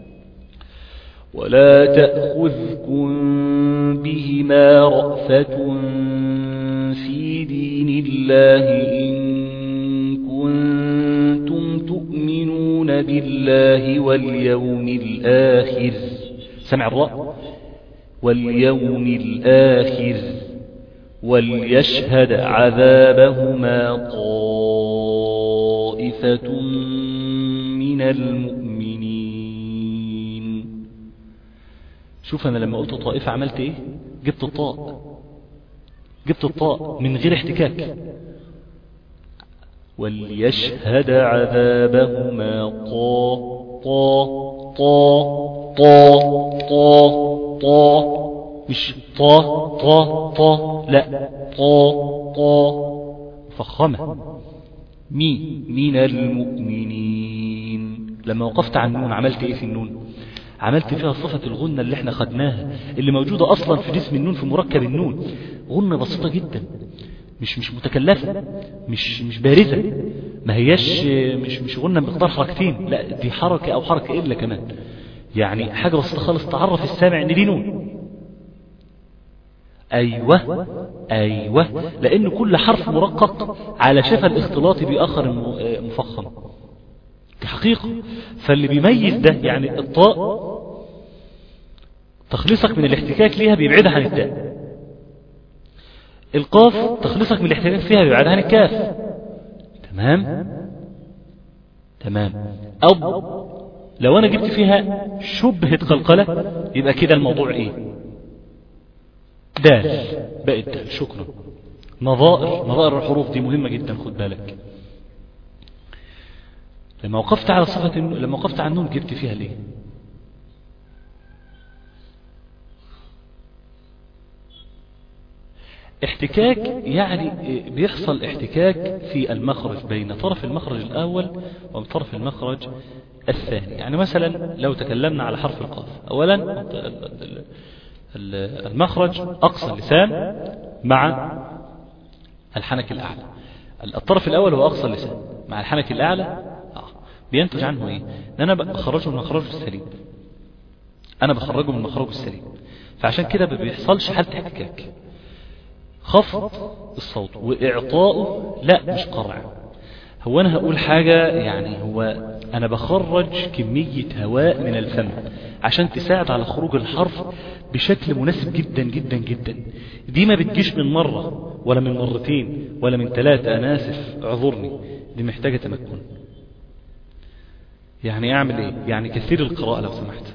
ولا تأخذكم بهما رأفة في دين الله إن كنتم تؤمنون بالله واليوم الآخر سمع الراء واليوم الآخر وليشهد عذابهما طائفة من المؤمنين شوف أنا لما قلت طائفة عملت إيه جبت الطاء جبت الطاء من غير احتكاك وليشهد عذابهما طا طا طا طا طا طا مش طا طا طا لا طا طا مفخمة مي من المؤمنين لما وقفت عن النون عملت ايه في النون عملت فيها صفة الغنة اللي احنا خدناها اللي موجودة اصلا في جسم النون في مركب النون غنة بسيطة جدا مش مش متكلفة مش مش بارزة ما هياش مش مش غنة مقدار حركتين لا دي حركة او حركة الا كمان يعني حاجة بسيطة خالص تعرف السامع ان دي نون أيوة أيوة لأن كل حرف مرقق على شفا الاختلاط بآخر مفخم دي حقيقة فاللي بيميز ده يعني الطاء تخليصك من الاحتكاك ليها بيبعدها عن التاء القاف تخليصك من الاحتكاك فيها بيبعدها عن الكاف تمام تمام أو لو أنا جبت فيها شبهة قلقلة يبقى كده الموضوع إيه دال بقت دال شكرا نظائر نظائر الحروف دي مهمة جدا خد بالك لما وقفت على صفة النون لما وقفت على النون جبت فيها ليه احتكاك يعني بيحصل احتكاك في المخرج بين طرف المخرج الأول وطرف المخرج الثاني يعني مثلا لو تكلمنا على حرف القاف أولا المخرج أقصى اللسان مع الحنك الأعلى الطرف الأول هو أقصى اللسان مع الحنك الأعلى آه. بينتج عنه إيه إن أنا بخرجه من مخرجه السليم أنا بخرجه من مخرجه السليم فعشان كده ما بيحصلش حالة احتكاك خفض الصوت وإعطاؤه لا مش قرع هو أنا هقول حاجة يعني هو أنا بخرج كمية هواء من الفم عشان تساعد على خروج الحرف بشكل مناسب جدا جدا جدا دي ما بتجيش من مرة ولا من مرتين ولا من ثلاثة أنا آسف اعذرني دي محتاجة تمكن يعني أعمل إيه يعني كثير القراءة لو سمحت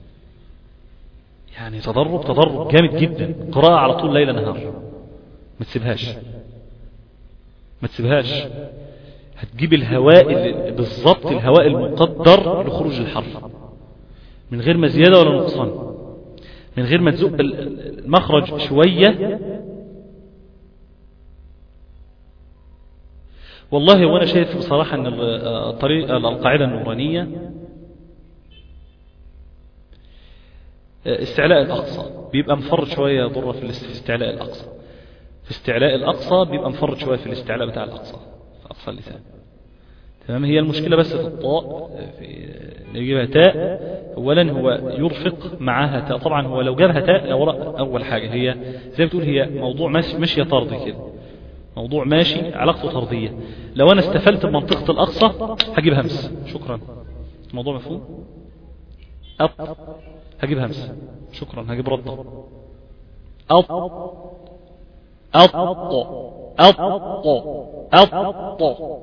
يعني تدرب تدرب جامد جدا قراءة على طول ليلة نهار ما تسيبهاش ما تسيبهاش هتجيب الهواء بالضبط الهواء المقدر لخروج الحرف من غير ما زيادة ولا نقصان من غير ما تزق المخرج شوية والله وانا شايف بصراحة ان الطريقة القاعدة النورانية استعلاء الأقصى بيبقى مفرد شوية ضرة في استعلاء الأقصى في استعلاء الأقصى بيبقى مفرد شوية في الاستعلاء بتاع الأقصى في أقصى اللسان تمام هي المشكلة بس في الطاء في نجيبها تاء أولا هو يرفق معها تاء طبعا هو لو جابها تاء لو أول حاجة هي زي ما بتقول هي موضوع ماشي ماشية طردي كده موضوع ماشي علاقته طردية لو أنا استفلت بمنطقة الأقصى هجيب همس شكرا الموضوع مفهوم أب هجيب همس شكرا هجيب ردة أب أب أب أب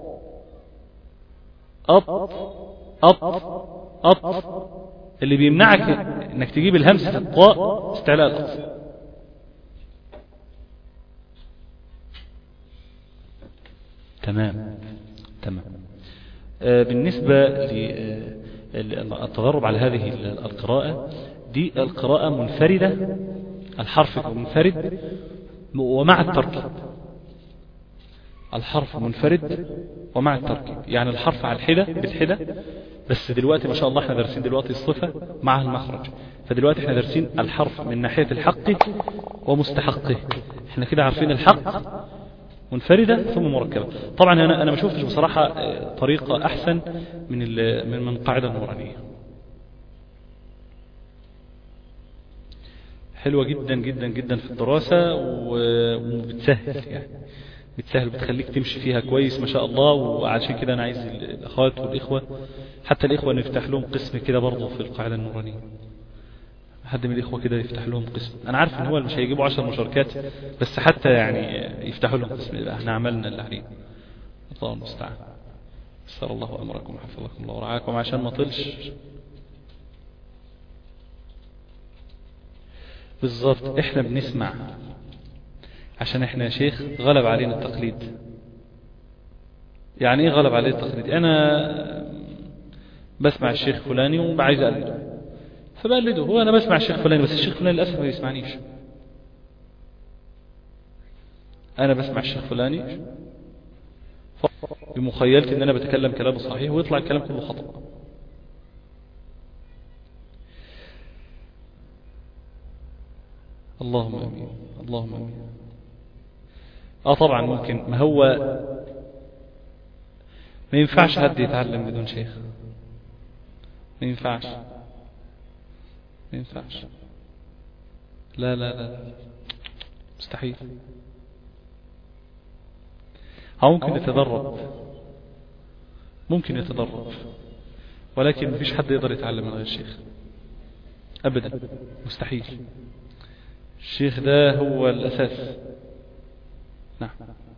أب أب أب اللي بيمنعك انك تجيب الهمس في الطاء استعلاء الأقصى تمام تمام آه بالنسبة للتدرب على هذه القراءة دي القراءة منفردة الحرف منفرد ومع التركيب الحرف منفرد ومع التركيب يعني الحرف على الحدة بالحدة بس دلوقتي ما شاء الله احنا دارسين دلوقتي الصفة مع المخرج فدلوقتي احنا دارسين الحرف من ناحية الحق ومستحقه احنا كده عارفين الحق منفردة ثم مركبة طبعا انا انا ما شفتش بصراحة طريقة احسن من من من قاعدة النورانية حلوة جدا جدا جدا في الدراسة وبتسهل يعني بتسهل بتخليك تمشي فيها كويس ما شاء الله وعشان كده انا عايز الاخوات والاخوة حتى الاخوة نفتح لهم قسم كده برضه في القاعدة النورانية حد من الاخوة كده يفتح لهم قسم انا عارف ان هو مش هيجيبوا عشر مشاركات بس حتى يعني يفتحوا لهم قسم يبقى احنا عملنا اللي علينا الله المستعان سر الله امركم وحفظكم الله ورعاكم عشان ما طلش بالظبط احنا بنسمع عشان احنا يا شيخ غلب علينا التقليد يعني ايه غلب علينا التقليد انا بسمع الشيخ فلاني وعايز أقلده فبقلده هو أنا بسمع الشيخ فلاني بس الشيخ فلاني للأسف ما بيسمعنيش أنا بسمع الشيخ فلاني بمخيلتي أن أنا بتكلم كلام صحيح ويطلع الكلام كله خطأ اللهم امين اللهم امين اه طبعا ممكن ما هو ما ينفعش حد يتعلم بدون شيخ ما ينفعش ما ينفعش لا لا لا مستحيل أو ممكن يتدرب ممكن يتدرب ولكن ما فيش حد يقدر يتعلم من غير الشيخ أبدا مستحيل الشيخ ده هو الأساس نعم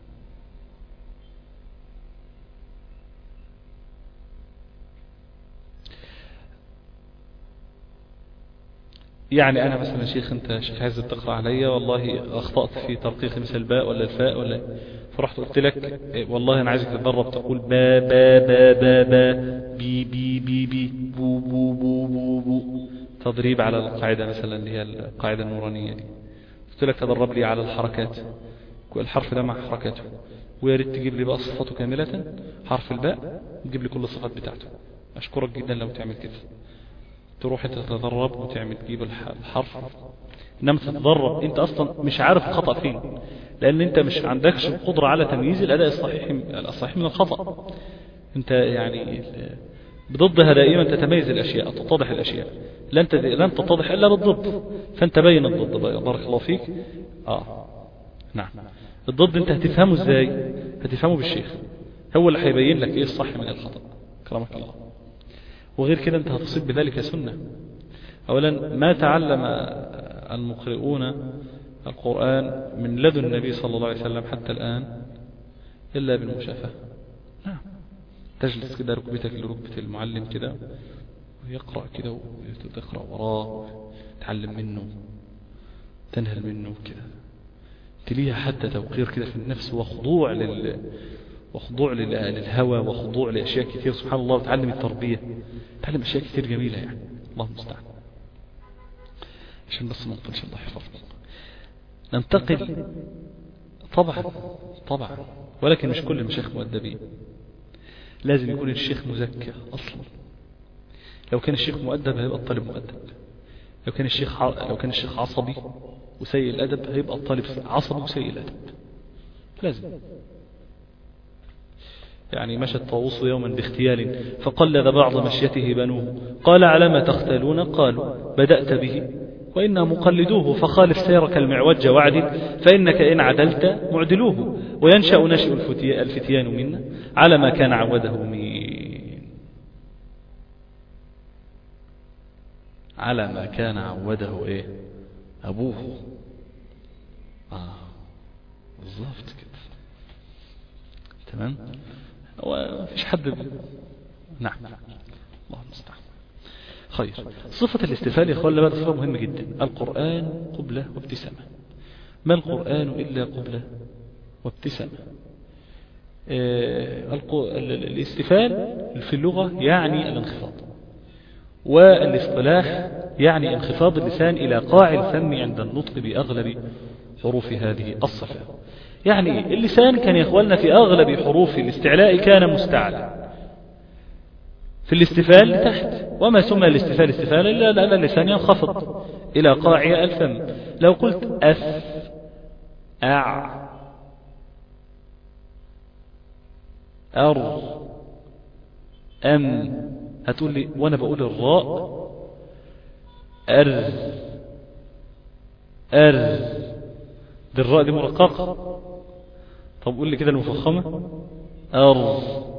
يعني أنا مثلا شيخ أنت شيخ عايز تقرأ عليا والله أخطأت في ترقيق مثل الباء ولا الفاء ولا فرحت قلت لك والله أنا عايزك تتدرب تقول با با با با با بي بي بي بي بو بو بو بو بو تدريب على القاعدة مثلا اللي هي القاعدة النورانية دي قلت لك تدرب لي على الحركات الحرف ده مع حركاته ويا ريت تجيب لي بقى صفاته كاملة حرف الباء تجيب لي كل الصفات بتاعته أشكرك جدا لو تعمل كده تروح تتدرب وتعمل تجيب الحرف انما تتدرب انت اصلا مش عارف الخطأ فين لان انت مش عندكش القدرة على تمييز الاداء الصحيح الصحيح من الخطأ انت يعني بضدها دائما تتميز الاشياء تتضح الاشياء لن لن تتضح الا بالضد فانت بين الضد بارك الله فيك اه نعم الضد انت هتفهمه ازاي هتفهمه بالشيخ هو اللي هيبين لك ايه الصح من الخطأ كرمك الله وغير كده انت هتصيب بذلك سنة اولا ما تعلم المقرؤون القرآن من لدن النبي صلى الله عليه وسلم حتى الآن إلا بالمشافهة نعم تجلس كده ركبتك لركبة المعلم كده ويقرأ كده وتقرأ وراه تعلم منه تنهل منه كده تليها حتى توقير كده في النفس وخضوع لل وخضوع للهوى وخضوع لأشياء كثير سبحان الله وتعلم التربية تعلم أشياء كثير جميلة يعني الله المستعان عشان بس ما نقلش الله يحفظنا ننتقل طبعا طبعا ولكن مش كل المشايخ مؤدبين لازم يكون الشيخ مزكى أصلا لو كان الشيخ مؤدب هيبقى الطالب مؤدب لو كان الشيخ ع... لو كان الشيخ عصبي وسيء الأدب هيبقى الطالب عصبي وسيء الأدب لازم يعني مشى الطاووس يوما باختيال فقلد بعض مشيته بنوه قال على ما تختالون قالوا بدأت به وإنا مقلدوه فخالف سيرك المعوج وعدل فإنك إن عدلت معدلوه وينشأ نشأ الفتيان منا على ما كان عوده مين على ما كان عوده إيه أبوه آه بالظبط كده تمام وفيش حد ب... نعم الله المستعان خير صفة الاستفال يا اخوان بقى صفة مهمة جدا القرآن قبلة وابتسامة ما القرآن إلا قبلة وابتسامة آه الاستفال في اللغة يعني الانخفاض والاصطلاح يعني انخفاض اللسان إلى قاع الفم عند النطق بأغلب حروف هذه الصفة يعني اللسان كان يخولنا في أغلب حروف الاستعلاء كان مستعلى في الاستفال لتحت وما سمى الاستفال استفالا إلا لأن اللسان ينخفض إلى قاع الفم لو قلت أف أع أر أم هتقول لي وأنا بقول الراء أر أر دي الراء دي مرققة طب قول لي كده المفخمة أر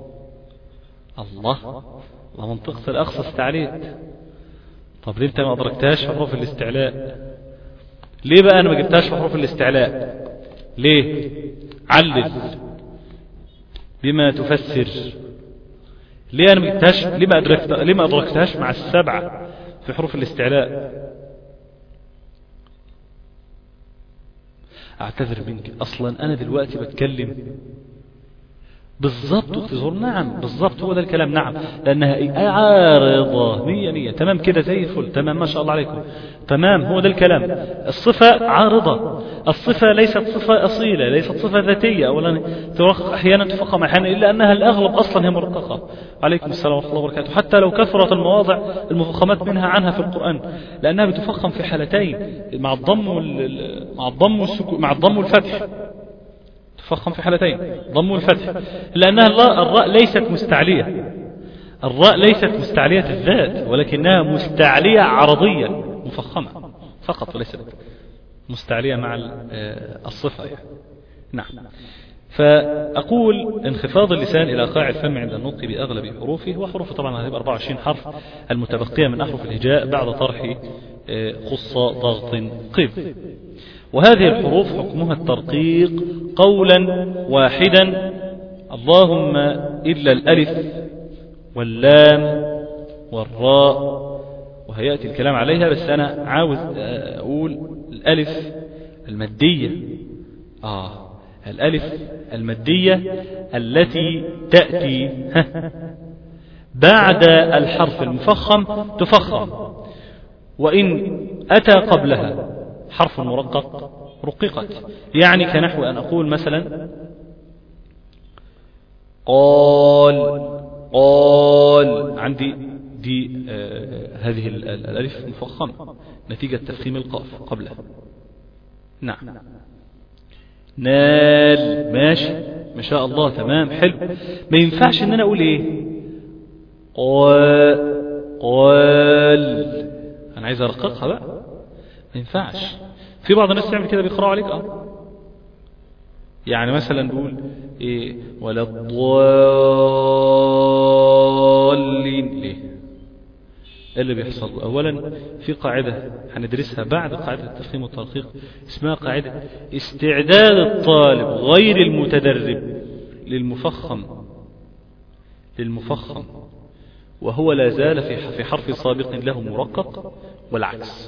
الله الله منطقة الأقصى استعليت طب ليه انت ما أدركتهاش في حروف الاستعلاء ليه بقى أنا ما جبتهاش في حروف الاستعلاء ليه علل بما تفسر ليه أنا ما جبتهاش ليه ما أدركت ليه ما أدركتهاش مع السبعة في حروف الاستعلاء اعتذر منك اصلا انا دلوقتي بتكلم بالضبط اختصار نعم بالضبط هو ده الكلام نعم لأنها إيه؟ عارضة مية مية تمام كده زي الفل تمام ما شاء الله عليكم تمام هو ده الكلام الصفة عارضة الصفة ليست صفة أصيلة ليست صفة ذاتية أولا ترقق أحيانا تفخم أحيانا إلا أنها الأغلب أصلا هي مرققة عليكم السلام ورحمة الله وبركاته حتى لو كثرت المواضع المفخمات منها عنها في القرآن لأنها بتفخم في حالتين مع الضم وال... مع الضم والسكو... مع الضم والفتح تفخم في حالتين ضم والفتح لأنها الراء ليست مستعلية الراء ليست مستعلية الذات ولكنها مستعلية عرضية مفخمة فقط وليست مستعلية مع الصفة يعني. نعم فأقول انخفاض اللسان إلى قاع الفم عند النطق بأغلب حروفه وحروفه طبعا هتبقى 24 حرف المتبقية من أحرف الهجاء بعد طرح خص ضغط قب وهذه الحروف حكمها الترقيق قولا واحدا اللهم إلا الألف واللام والراء وهيأتي الكلام عليها بس أنا عاوز أقول الألف المادية آه الألف المادية التي تأتي بعد الحرف المفخم تفخم وإن أتى قبلها حرف مرقق رققت يعني كنحو أن أقول مثلا قال قال عندي دي آه هذه الألف مفخمة نتيجة تفخيم القاف قبلها نعم نال ماشي ما شاء الله تمام حلو ما ينفعش ان انا اقول ايه قال قال انا عايز ارققها بقى ما ينفعش في بعض الناس تعمل كده بيقرأوا عليك اه يعني مثلا نقول ايه ولا الضالين ليه ايه اللي بيحصل اولا في قاعدة هندرسها بعد قاعدة التفخيم والترقيق اسمها قاعدة استعداد الطالب غير المتدرب للمفخم للمفخم وهو لا زال في في حرف سابق له مرقق والعكس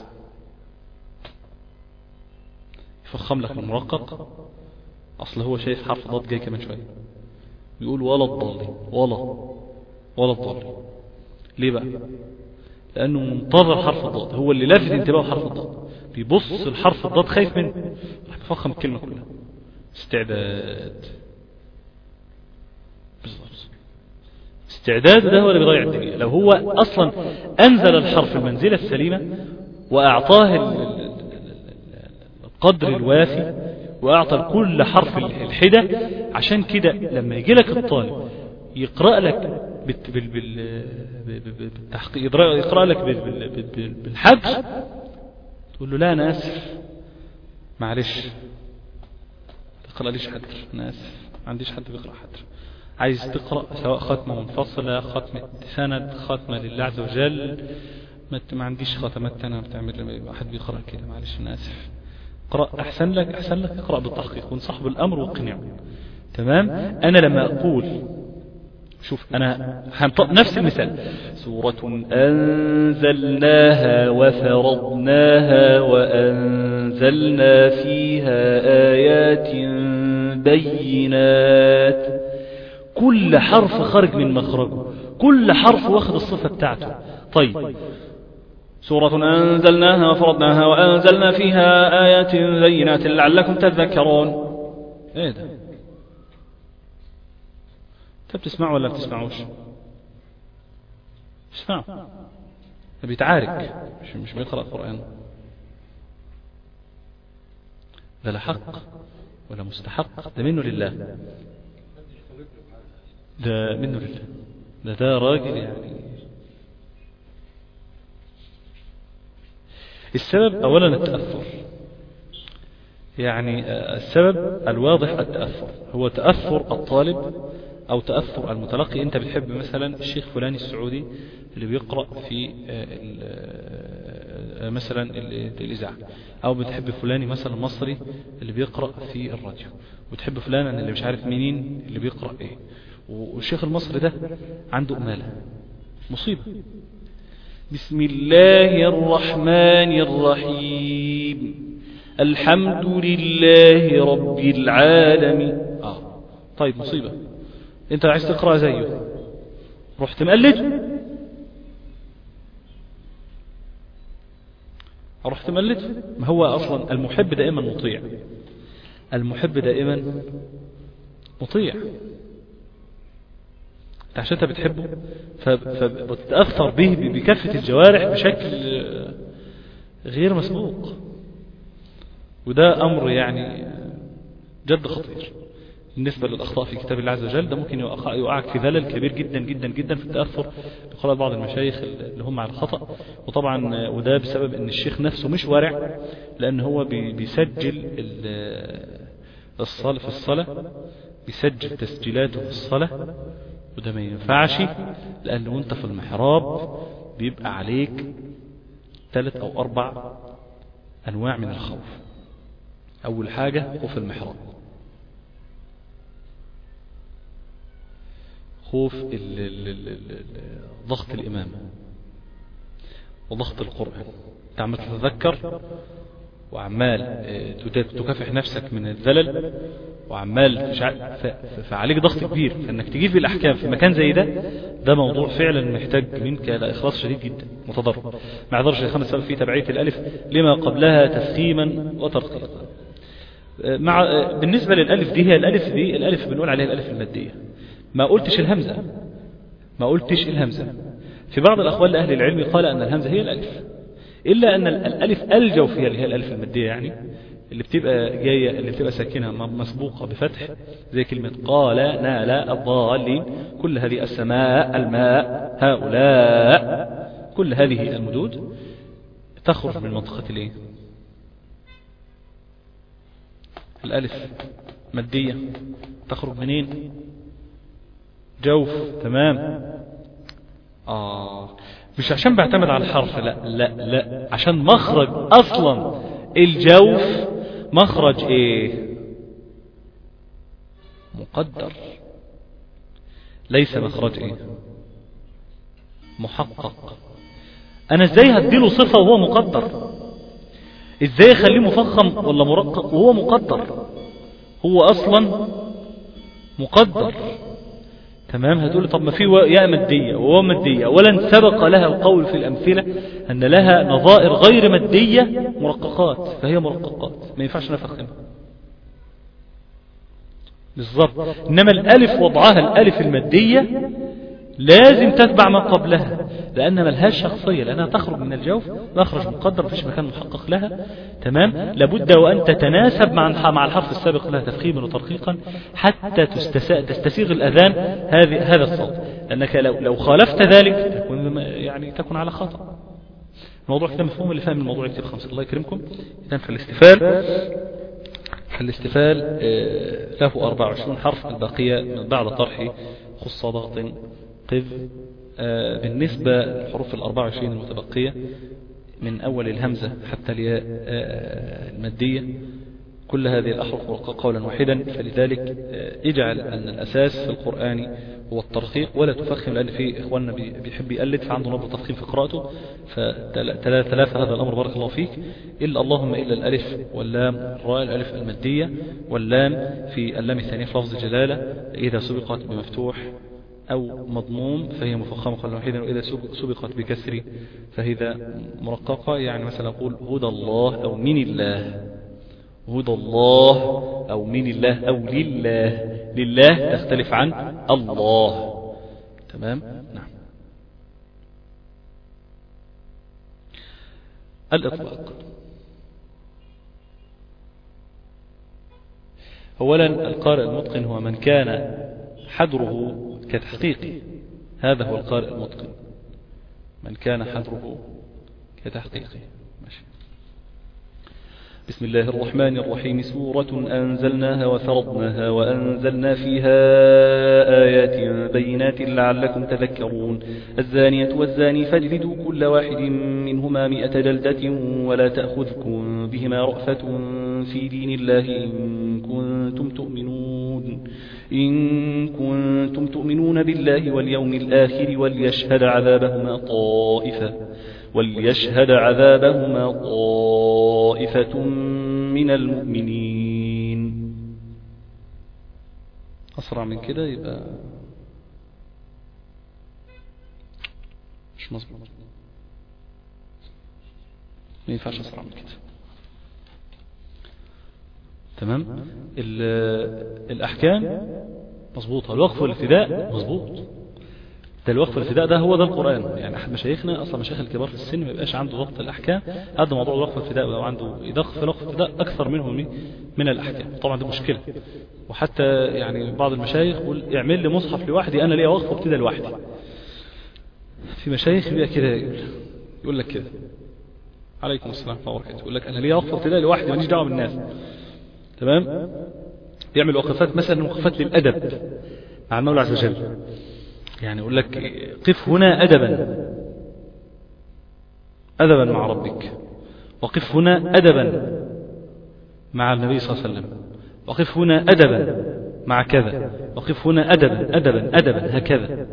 يفخم لك المرقق اصل هو شايف حرف ضاد جاي كمان شويه بيقول ولا الضالين ولا ولا الضالين ليه بقى لانه منتظر حرف الضاد هو اللي لافت انتباهه حرف الضاد بيبص الحرف الضاد خايف منه راح يفخم الكلمه كلها استعداد بالظبط استعداد ده هو اللي بيضيع الدنيا لو هو اصلا انزل الحرف المنزله السليمه واعطاه القدر الوافي واعطى كل حرف الحده عشان كده لما يجي لك الطالب يقرا لك بالتحقيق يقرا لك بالحجر تقول له لا انا اسف معلش تقرا ليش حجر انا اسف ما عنديش حد بيقرا حجر عايز تقرا سواء ختمه منفصله ختمه سند ختمه لله عز وجل ما عنديش ختمات انا بتعمل واحد بيقرا كده معلش انا اسف اقرأ أحسن لك أحسن لك اقرأ بالتحقيق وانصح الأمر واقنعه تمام أنا لما أقول شوف أنا هنطق نفس المثال سورة أنزلناها وفرضناها وأنزلنا فيها آيات بينات كل حرف خرج من مخرجه كل حرف واخد الصفة بتاعته طيب سورة أنزلناها وفرضناها وأنزلنا فيها آيات بينات لعلكم تذكرون ايه ده انت بتسمعوا ولا بتسمعوش اسمعوا بيتعارك مش مش بيقرأ القرآن ده لا حق ولا مستحق ده منه لله ده منه لله ده ده راجل يعني السبب أولا التأثر يعني السبب الواضح التأثر هو تأثر الطالب أو تأثر المتلقي أنت بتحب مثلا الشيخ فلاني السعودي اللي بيقرأ في مثلا الإذاعة أو بتحب فلاني مثلا مصري اللي بيقرأ في الراديو وتحب فلان اللي مش عارف منين اللي بيقرأ إيه والشيخ المصري ده عنده أمالة مصيبة بسم الله الرحمن الرحيم الحمد لله رب العالمين آه. طيب مصيبة انت عايز تقرأ زيه رحت مقلد رحت مقلد ما هو أصلا المحب دائما مطيع المحب دائما مطيع عشان انت بتحبه فبتتأثر به بكافة الجوارح بشكل غير مسبوق وده أمر يعني جد خطير بالنسبة للأخطاء في كتاب الله عز وجل ده ممكن يوقعك في ذلل كبير جدا جدا جدا في التأثر بقراءة بعض المشايخ اللي هم على الخطأ وطبعا وده بسبب ان الشيخ نفسه مش ورع لأن هو بيسجل الصلاة في الصلاة بيسجل تسجيلاته في الصلاة وده ما ينفعش لأنه وانت في المحراب بيبقى عليك ثلاث أو أربع أنواع من الخوف أول حاجة خوف المحراب خوف ضغط الإمام وضغط القرآن تعمل تتذكر وعمال تكافح نفسك من الذلل وعمال فعليك ضغط كبير فانك تجيب الاحكام في مكان زي ده ده موضوع فعلا محتاج منك اخلاص شديد جدا متضرر مع درجه الخمس سبب في تبعيه الالف لما قبلها تفخيما وترقيقا مع بالنسبه للالف دي هي الالف دي الالف بنقول عليها الالف الماديه ما قلتش الهمزه ما قلتش الهمزه في بعض الاقوال لاهل العلم قال ان الهمزه هي الالف إلا أن الألف ألجوا فيها اللي هي الألف المادية يعني اللي بتبقى جاية اللي بتبقى ساكنة مسبوقة بفتح زي كلمة قال نال الضالين كل هذه السماء الماء هؤلاء كل هذه المدود تخرج من منطقة الايه الألف مادية تخرج منين جوف تمام آه مش عشان بعتمد على الحرف لا لا لا عشان مخرج اصلا الجوف مخرج ايه مقدر ليس مخرج ايه محقق انا ازاي هديله صفة وهو مقدر ازاي اخليه مفخم ولا مرقق وهو مقدر هو اصلا مقدر تمام هتقول طب ما في ياء مادية وواو مادية ولن سبق لها القول في الأمثلة أن لها نظائر غير مادية مرققات فهي مرققات ما ينفعش نفخمها بالضبط إنما الألف وضعها الألف المادية لازم تتبع ما قبلها لأنها ملهاش شخصية لأنها تخرج من الجوف مخرج مقدر مفيش مكان محقق لها تمام لابد وأن تتناسب مع مع الحرف السابق لها تفخيما وترقيقا حتى تستسيغ الأذان هذه هذا الصوت لأنك لو لو خالفت ذلك تكون يعني تكون على خطأ الموضوع كده مفهوم اللي فاهم الموضوع يكتب خمسة الله يكرمكم إذا فالاستفال فالاستفال له 24 حرف البقية بعد طرح خص ضغط قذ آه بالنسبة للحروف الأربعة وعشرين المتبقية من أول الهمزة حتى الياء آه المادية كل هذه الأحرف قولا واحدا فلذلك آه اجعل أن الأساس في القرآن هو الترخيق ولا تفخم لأن في إخواننا بيحب يقلد فعنده نبض تفخيم في قراءته فثلاثة هذا الأمر بارك الله فيك إلا اللهم إلا الألف واللام الراء الألف المادية واللام في اللام الثانية في لفظ الجلالة إذا سبقت بمفتوح أو مضموم فهي مفخمة قولا واحدا وإذا سبقت بكسر فهي مرققة يعني مثلا أقول هدى الله أو من الله هدى الله أو من الله أو لله لله تختلف عن الله تمام نعم الإطلاق أولا القارئ المتقن هو من كان حدره كتحقيق هذا هو القارئ المتقن من كان حدره كتحقيق ماشي بسم الله الرحمن الرحيم سورة أنزلناها وفرضناها وأنزلنا فيها آيات بينات لعلكم تذكرون الزانية والزاني فاجلدوا كل واحد منهما مئة جلدة ولا تأخذكم بهما رأفة في دين الله إن كنتم تؤمنون إن كنتم تؤمنون بالله واليوم الآخر وليشهد عذابهما طائفة وليشهد عذابهما طائفة من المؤمنين أسرع من كده يبقى مش مظبوط ما ينفعش أسرع من كده تمام الأحكام مظبوطة الوقف والابتداء مظبوط ده الوقف والابتداء ده هو ده القرآن يعني أحد مشايخنا أصلا مشايخ الكبار في السن ما يبقاش عنده ضبط الأحكام هذا موضوع الوقف والابتداء ولو عنده يدق في الوقف والابتداء أكثر منه من الأحكام طبعا دي مشكلة وحتى يعني بعض المشايخ يقول اعمل لي مصحف لوحدي أنا ليا وقف وابتداء لوحدي في مشايخ بيبقى كده يقول, يقول لك كده عليكم السلام ورحمة الله وبركاته يقول لك أنا ليا وقف وابتداء لوحدي ماليش دعوة بالناس تمام يعمل وقفات مثلا وقفات للأدب مع المولى عز وجل يعني يقول لك قف هنا أدبا أدبا مع ربك وقف هنا أدبا مع النبي صلى الله عليه وسلم وقف هنا أدبا مع كذا وقف هنا أدبا أدبا أدبا هكذا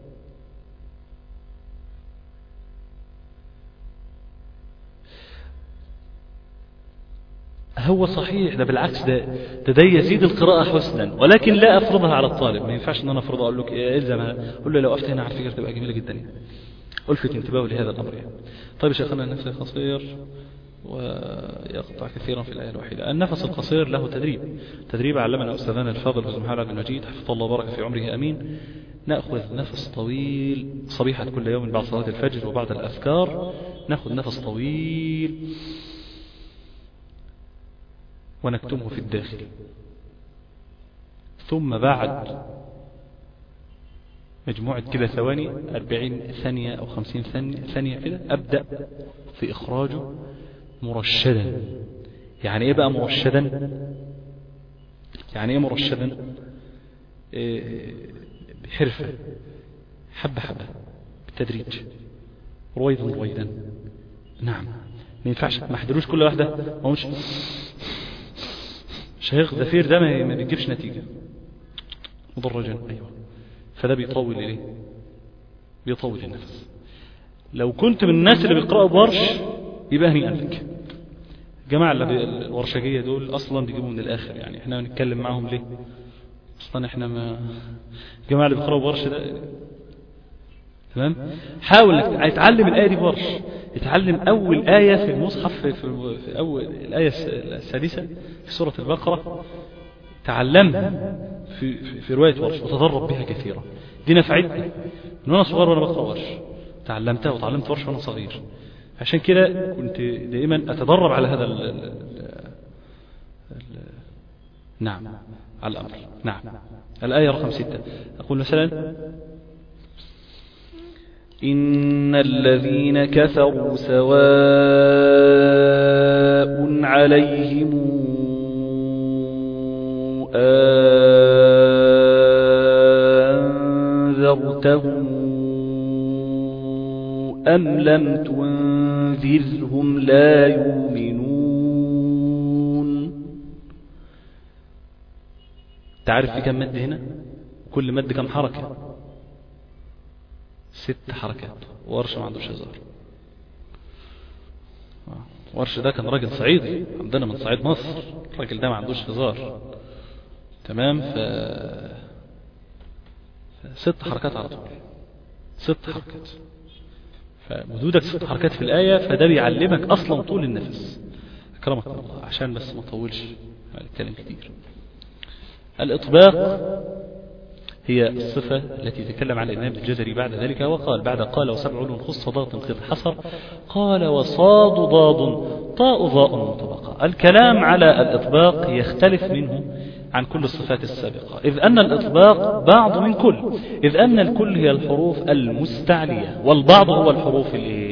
هو صحيح ده بالعكس ده ده, ده يزيد القراءة حسنا ولكن لا أفرضها على الطالب ما ينفعش أن أنا أفرضها أقول لك إيه إلزمها أقول له لو وقفت هنا على فكرة تبقى جميلة جدا يعني. ألفت انتباهه لهذا الأمر يعني. طيب شيخنا النفس القصير ويقطع كثيرا في الآية الوحيدة النفس القصير له تدريب تدريب علمنا أستاذنا الفاضل أستاذ محمد عبد المجيد حفظه الله وبارك في عمره أمين نأخذ نفس طويل صبيحة كل يوم بعد صلاة الفجر وبعد الأذكار نأخذ نفس طويل ونكتمه في الداخل ثم بعد مجموعة كده ثواني أربعين ثانية أو خمسين ثانية كده أبدأ في إخراجه مرشدا يعني إيه بقى مرشدا يعني إيه مرشدا إيه بحرفة حبة حبة بالتدريج رويدا رويدا نعم ما ينفعش ما احضروش كل واحدة ما مش شهيق زفير ده ما بيجيبش نتيجة مدرجا أيوة فده بيطول إليه بيطول النفس لو كنت من الناس اللي بيقرأوا بورش يبقى هنيئا لك الجماعة اللي الورشجية دول أصلا بيجيبوا من الآخر يعني احنا بنتكلم معاهم ليه أصلا احنا ما الجماعة اللي بيقرأوا بورش ده تمام حاول انك تتعلم الآية دي بورش اتعلم أول آية في المصحف في, في أول الآية السادسة في سورة البقرة تعلمها في, في, في رواية ورش وتدرب بها كثيرا دي نفعتني من وانا صغير وانا بقرا ورش تعلمتها وتعلمت ورش وانا صغير عشان كده كنت دائما اتدرب على هذا ال ال ال نعم على الامر نعم الايه رقم ستة اقول مثلا إن الذين كفروا سواء عليهم أنذرتهم أم لم تنذرهم لا يؤمنون تعرف في كم مد هنا كل مد كم حركة ست حركات ورش ما عندوش هزار ورش ده كان راجل صعيدي عندنا من صعيد مصر الراجل ده ما عندوش هزار تمام ف ست حركات على طول ست حركات فوجودك ست حركات في الآية فده بيعلمك أصلا طول النفس أكرمك الله عشان بس ما أطولش الكلام كتير الإطباق هي الصفة التي تكلم عن الإمام الجزري بعد ذلك وقال بعد قال وسبع علو خص ضاد قد حصر قال وصاد ضاد طاء ضاء مطبقة الكلام على الإطباق يختلف منه عن كل الصفات السابقة إذ أن الإطباق بعض من كل إذ أن الكل هي الحروف المستعلية والبعض هو الحروف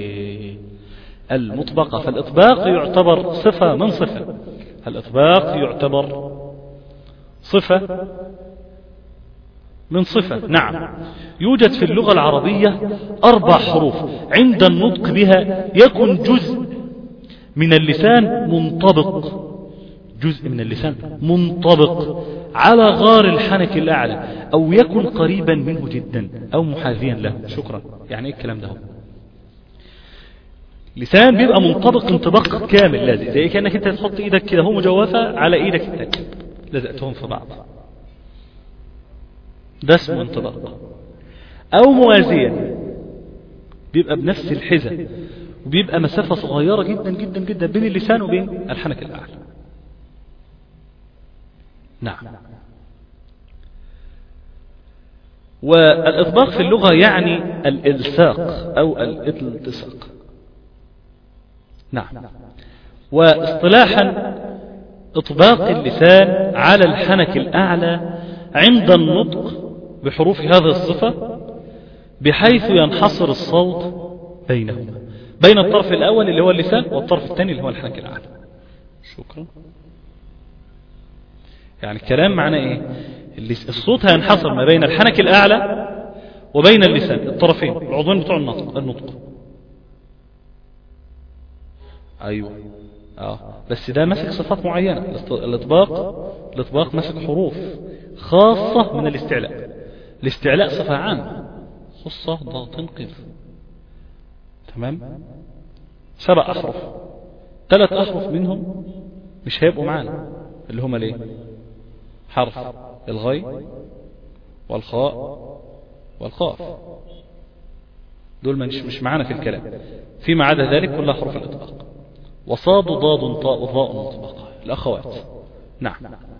المطبقة فالإطباق يعتبر صفة من صفة الإطباق يعتبر صفة من صفة نعم يوجد في اللغة العربية أربع حروف عند النطق بها يكون جزء من اللسان منطبق جزء من اللسان منطبق على غار الحنك الأعلى أو يكن قريبا منه جدا أو محاذيا له شكرا يعني ايه الكلام ده لسان بيبقى منطبق انطباق كامل لازم زي كأنك انت تحط ايدك كده هو مجوفة على ايدك التانية لزقتهم في بعض ده اسمه انطباق أو موازيا بيبقى بنفس الحزة وبيبقى مسافة صغيرة جدا جدا جدا بين اللسان وبين الحنك الأعلى نعم والإطباق في اللغة يعني الإلصاق أو الالتصاق نعم واصطلاحا إطباق اللسان على الحنك الأعلى عند النطق بحروف هذه الصفة بحيث ينحصر الصوت بينهما بين الطرف الأول اللي هو اللسان والطرف الثاني اللي هو الحنك الأعلى شكرا يعني الكلام معناه ايه الصوت هينحصر ما بين الحنك الأعلى وبين اللسان الطرفين العضوين بتوع النطق النطق أيوة آه. بس ده ماسك صفات معينة الإطباق الإطباق ماسك حروف خاصة من الاستعلاء الاستعلاء صفة عامة خصة ضغط قف تمام سبع أحرف ثلاث أحرف منهم مش هيبقوا معانا اللي هما ليه حرف الغي والخاء والقاف دول مش مش معانا في الكلام فيما عدا ذلك كلها حروف الإطباق وصاد ضاد طاء ظاء مطبقة الأخوات نعم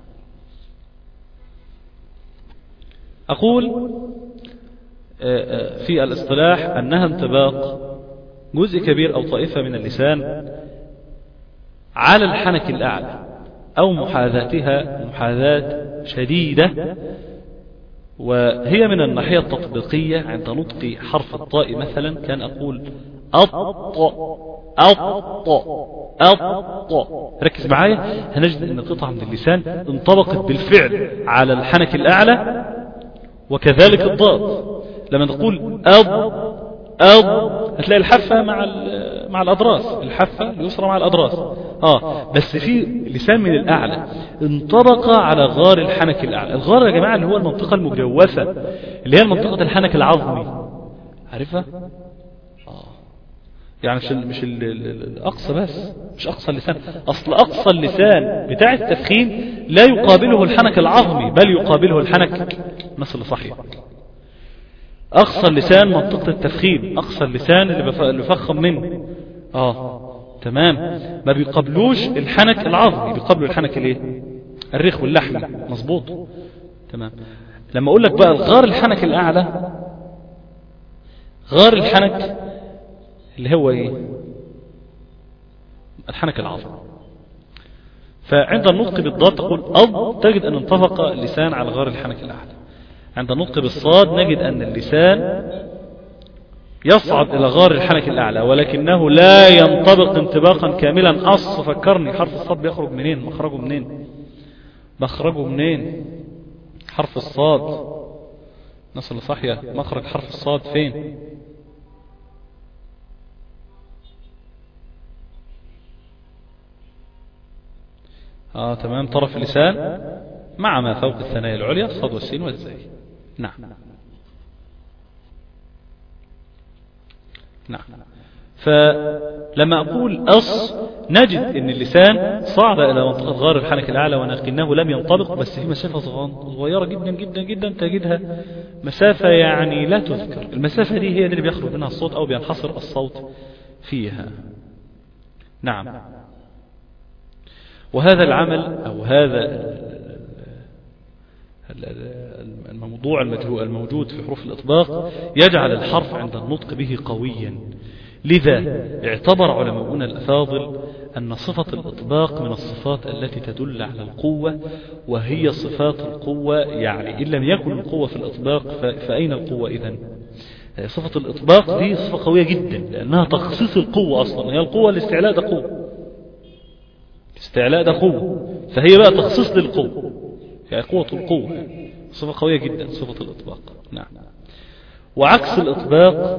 أقول في الاصطلاح أنها انطباق جزء كبير أو طائفة من اللسان على الحنك الأعلى أو محاذاتها محاذاة شديدة وهي من الناحية التطبيقية عند نطق حرف الطاء مثلا كان أقول أط أط أط ركز معايا هنجد أن قطعة من اللسان انطبقت بالفعل على الحنك الأعلى وكذلك الضاد لما نقول أض أض هتلاقي الحفة مع مع الأضراس الحفة اليسرى مع الأضراس آه بس في لسان من الأعلى انطبق على غار الحنك الأعلى الغار يا جماعة اللي هو المنطقة المجوفة اللي هي منطقة الحنك العظمي عارفها آه يعني مش ال مش ال الأقصى بس مش أقصى اللسان أصل أقصى اللسان بتاع التفخيم لا يقابله الحنك العظمي بل يقابله الحنك مثل صحيح أقصى اللسان منطقة التفخيم أقصى اللسان اللي بفخم منه آه تمام ما بيقابلوش الحنك العظمي بيقابلوا الحنك الايه الريخ واللحم مظبوط تمام لما اقول لك بقى الغار الحنك الاعلى غار الحنك اللي هو ايه الحنك العظمي فعند النطق بالضاد تقول أض تجد أن انطبق اللسان على غار الحنك الأعلى عند النطق بالصاد نجد أن اللسان يصعد إلى غار الحنك الأعلى ولكنه لا ينطبق انطباقا كاملا أص فكرني حرف الصاد بيخرج منين مخرجه منين مخرجه منين حرف الصاد الناس اللي صاحية مخرج حرف الصاد فين آه تمام طرف اللسان مع ما فوق الثنايا العليا الصاد والسين والزاي نعم نعم فلما أقول أص نجد أن اللسان صعد إلى منطقة غار الحنك الأعلى ولكنه لم ينطبق بس في مسافة صغيرة جدا جدا جدا تجدها مسافة يعني لا تذكر المسافة دي هي اللي بيخرج منها الصوت أو بينحصر الصوت فيها نعم وهذا العمل أو هذا الموضوع الموجود في حروف الإطباق يجعل الحرف عند النطق به قويا لذا اعتبر علماؤنا الأفاضل أن صفة الإطباق من الصفات التي تدل على القوة وهي صفات القوة يعني إن لم يكن القوة في الإطباق فأين القوة إذن صفة الإطباق دي صفة قوية جدا لأنها تخصيص القوة أصلا هي القوة الاستعلاء ده قوة استعلاء ده قوة فهي بقى تخصيص للقوة يعني قوة القوة صفة قوية جدا صفة الإطباق نعم وعكس الإطباق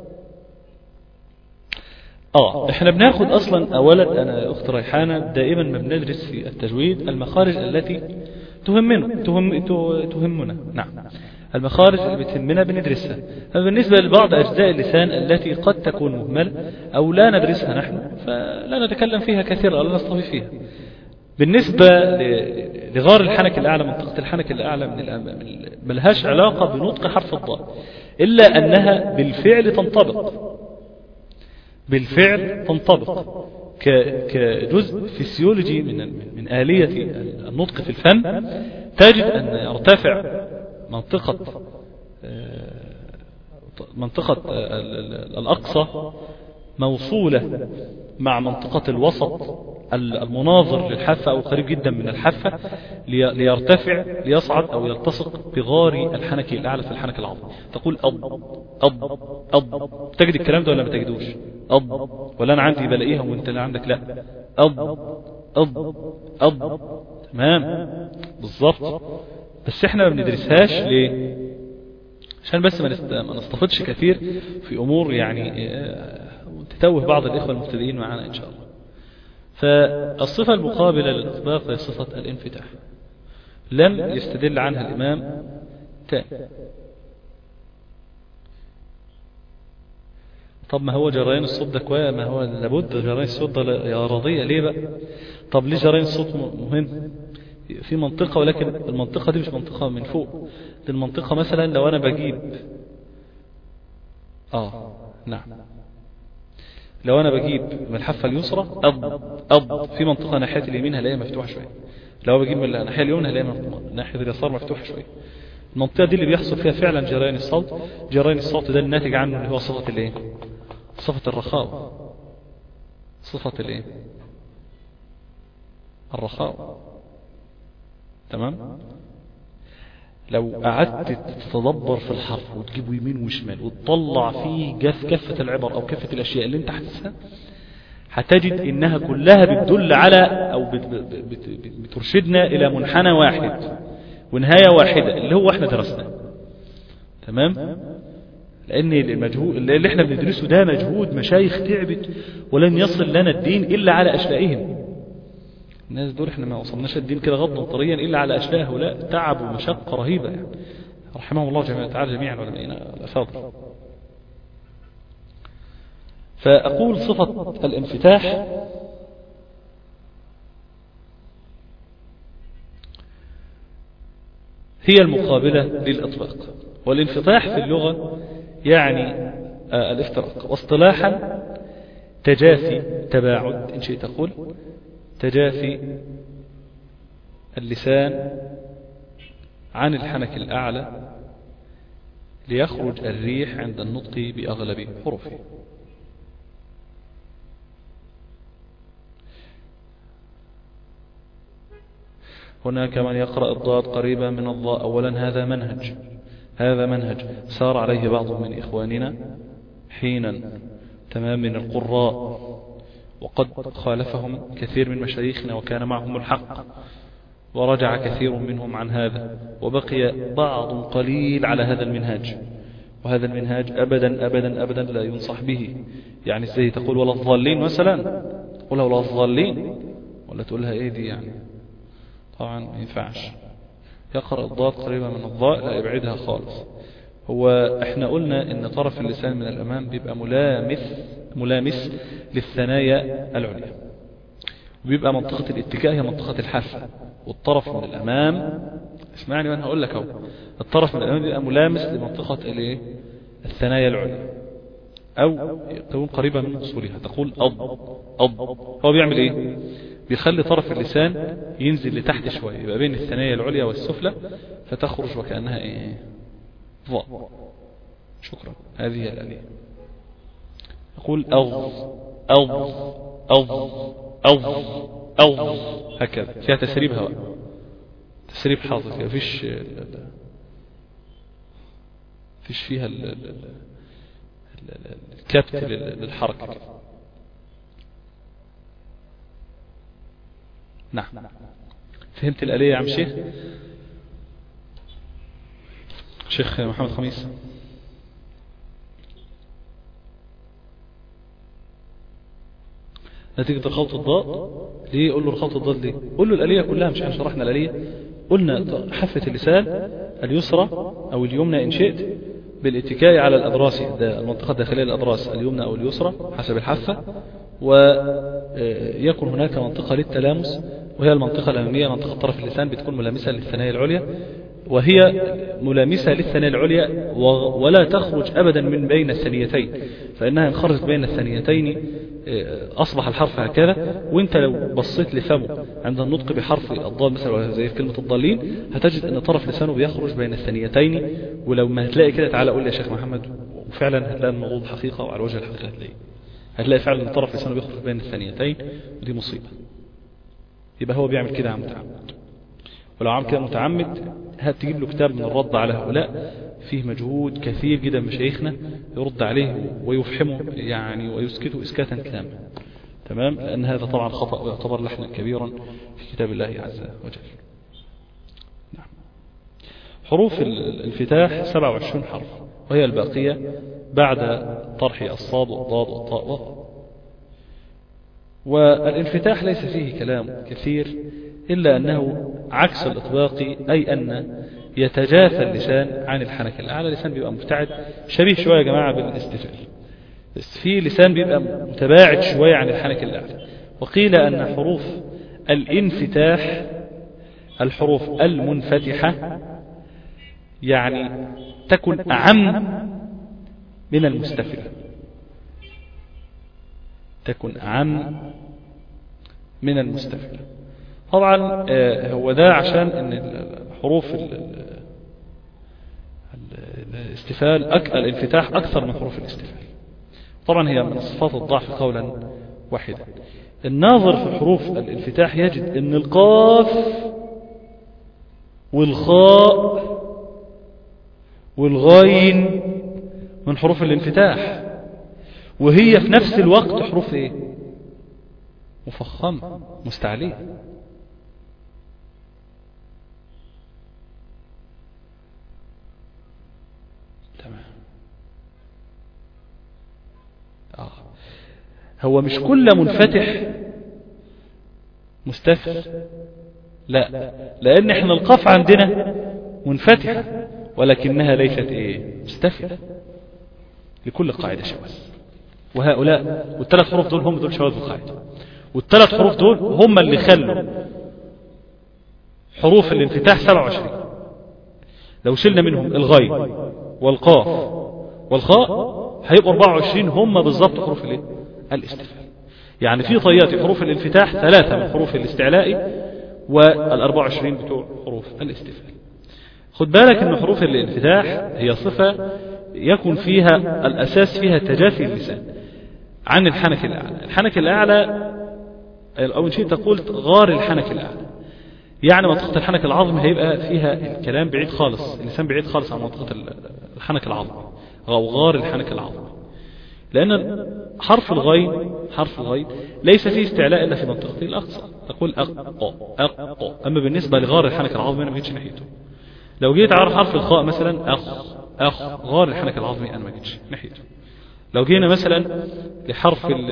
اه احنا بناخد اصلا اولا انا اخت ريحانة دائما ما بندرس في التجويد المخارج التي تهمنا تهم تهمنا نعم المخارج اللي بتهمنا بندرسها فبالنسبة لبعض أجزاء اللسان التي قد تكون مهملة أو لا ندرسها نحن فلا نتكلم فيها كثيرا أو لا نصطفي فيها بالنسبة لغار الحنك الأعلى منطقة الحنك الأعلى من ملهاش علاقة بنطق حرف الضاء إلا أنها بالفعل تنطبق بالفعل تنطبق كجزء فيسيولوجي من من آلية النطق في الفم تجد أن يرتفع منطقة منطقة الأقصى موصولة مع منطقة الوسط المناظر للحافة أو قريب جدا من الحافة ليرتفع ليصعد أو يلتصق بغار الحنك الأعلى في الحنك العظيم تقول أض أض أض تجد الكلام ده ولا ما تجدوش أض ولا أنا عندي بلاقيها وأنت اللي عندك لا أض أض أض تمام بالظبط بس احنا ما بندرسهاش ليه عشان بس ما نستفدش كثير في أمور يعني تتوه بعض الإخوة المبتدئين معنا إن شاء الله فالصفة المقابلة للإطباق هي صفة الانفتاح لم يستدل عنها الإمام تاني طب ما هو جريان الصوت ده كويس ما هو لابد جريان الصوت ده يا راضية ليه بقى طب ليه جريان الصوت مهم في منطقة ولكن المنطقة دي مش منطقة من فوق دي المنطقة مثلا لو أنا بجيب آه نعم لو أنا بجيب من الحافة اليسرى أض أض في منطقة ناحية اليمين هلاقيها مفتوحة شوية لو بجيب من الناحية اليمنى هلاقيها ناحية اليسار مفتوحة شوية المنطقة دي اللي بيحصل فيها فعلا جريان الصوت جريان الصوت ده الناتج عنه اللي هو صفة الايه صفة الرخاء صفة الايه الرخاء تمام لو قعدت تتدبر في الحرف وتجيبه يمين وشمال وتطلع فيه جف كفة العبر أو كفة الأشياء اللي انت حاسسها هتجد إنها كلها بتدل على أو بت بت بت بترشدنا إلى منحنى واحد ونهاية واحدة اللي هو احنا درسناه تمام لأن المجهود اللي احنا بندرسه ده مجهود مشايخ تعبت ولن يصل لنا الدين إلا على أشلائهم الناس دول احنا ما وصلناش الدين كده غضا طريا إلا على أشلاء هؤلاء تعب ومشقة رهيبة يعني رحمهم الله جميعا تعالى جميعا علمائنا الأفاضل فأقول صفة الانفتاح هي المقابلة للإطلاق والانفتاح في اللغة يعني آه الافتراق واصطلاحا تجافي تباعد إن شئت تقول تجافي اللسان عن الحنك الأعلى ليخرج الريح عند النطق بأغلب حروفه هناك من يقرأ الضاد قريبا من الضاء أولا هذا منهج هذا منهج سار عليه بعض من إخواننا حينا تمام من القراء وقد خالفهم كثير من مشايخنا وكان معهم الحق ورجع كثير منهم عن هذا وبقي بعض قليل على هذا المنهاج وهذا المنهاج أبدا أبدا أبدا لا ينصح به يعني ازاي تقول ولا الضالين مثلا قولها ولا الضالين ولا تقولها ايه دي يعني طبعا ما ينفعش يقرأ الضاد قريبا من الضاء لا يبعدها خالص هو احنا قلنا ان طرف اللسان من الامام بيبقى ملامس ملامس للثنايا العليا وبيبقى منطقة الاتكاء هي منطقة الحافة والطرف من الامام اسمعني وانا هقول لك اهو الطرف من الامام بيبقى ملامس لمنطقة الايه الثنايا العليا او تكون قريبة من اصولها تقول أض أض هو بيعمل ايه بيخلي طرف اللسان ينزل لتحت شوية يبقى بين الثنايا العليا والسفلى فتخرج وكأنها ايه ضاء شكرا هذه هي الآلية يقول أض أض أض أض أض هكذا فيها تسريب هواء تسريب حاضر فيها فيش فيش فيها الكبت للحركة نعم فهمت الآلية يا عم شيخ شيخ محمد خميس نتيجة الخلط الضاد ليه قول له الخلط الضاد ليه قول له الآلية كلها مش احنا شرحنا الآلية قلنا حافة اللسان اليسرى أو اليمنى إن شئت بالاتكاء على الأضراس ده المنطقة الداخلية للأضراس اليمنى أو اليسرى حسب الحافة ويكون هناك منطقة للتلامس وهي المنطقة الأمامية منطقة طرف اللسان بتكون ملامسة للثنايا العليا وهي ملامسة للثنايا العليا و- ولا تخرج أبدا من بين الثنيتين فإنها إن خرجت بين الثنيتين آه، أصبح الحرف هكذا وانت لو بصيت لفمه عند النطق بحرف الضاد مثلا ولا زي في كلمة الضالين هتجد ان طرف لسانه بيخرج بين الثنيتين ولو ما هتلاقي كده تعالى قول لي يا شيخ محمد وفعلا هتلاقي الموضوع ده حقيقة وعلى وجه الحقيقة هتلاقيه هتلاقي فعلا ان طرف لسانه بيخرج بين الثنيتين ودي مصيبة يبقى هو بيعمل كده عن متعمد ولو عمل كده متعمد هتجيب له كتاب من الرد على هؤلاء فيه مجهود كثير جدا مشايخنا يرد عليه ويفحمه يعني ويسكته إسكاتا تاما تمام لأن هذا طبعا خطأ ويعتبر لحنا كبيرا في كتاب الله عز وجل نعم. حروف ال- الانفتاح 27 حرف وهي الباقية بعد طرح الصاد والضاد والطاء والطاء والانفتاح ليس فيه كلام كثير إلا أنه عكس الإطباق أي أن يتجافى اللسان عن الحنك الأعلى اللسان بيبقى مبتعد شبيه شوية يا جماعة بالاستفال بس في لسان بيبقى متباعد شوية عن الحنك الأعلى وقيل أن حروف الانفتاح الحروف المنفتحة يعني تكن أعم من المستفلة تكن أعم من المستفلة طبعا آه، هو ده عشان ان الحروف ال- ال- ال- الاستفال أك- الانفتاح أكثر من حروف الاستفال طبعا هي من صفات الضعف قولا واحدا الناظر في حروف الانفتاح يجد ان القاف والخاء والغين من حروف الانفتاح وهي في نفس الوقت حروف ايه مفخمة مستعلية تمام آه. هو مش كل منفتح مستفل لا لان احنا القاف عندنا منفتحة ولكنها ليست ايه مستفلة لكل قاعدة شواذ وهؤلاء والثلاث حروف دول هم دول شواذ القاعدة والثلاث حروف دول هم اللي خلوا حروف الانفتاح 27 لو شلنا منهم الغين والقاف والخاء هيبقوا 24 هم بالظبط حروف الايه الاستفهام يعني في طيات حروف الانفتاح ثلاثة من حروف الاستعلاء وال 24 بتوع حروف الاستفهام خد بالك ان حروف الانفتاح هي صفة يكون فيها الاساس فيها تجافي اللسان عن الحنك الاعلى الحنك الاعلى او ان شئت قلت غار الحنك الاعلى يعني منطقة الحنك العظمي هيبقى فيها الكلام بعيد خالص اللسان بعيد خالص عن منطقة الحنك العظمي أو غار الحنك العظمي لأن حرف الغين حرف الغين ليس فيه استعلاء إلا في منطقته الأقصى تقول أق أق أما بالنسبة لغار الحنك العظمي أنا ما جيتش ناحيته لو جيت على حرف الخاء مثلا أخ أخ غار الحنك العظمي أنا ما جيتش ناحيته لو جينا مثلا لحرف ال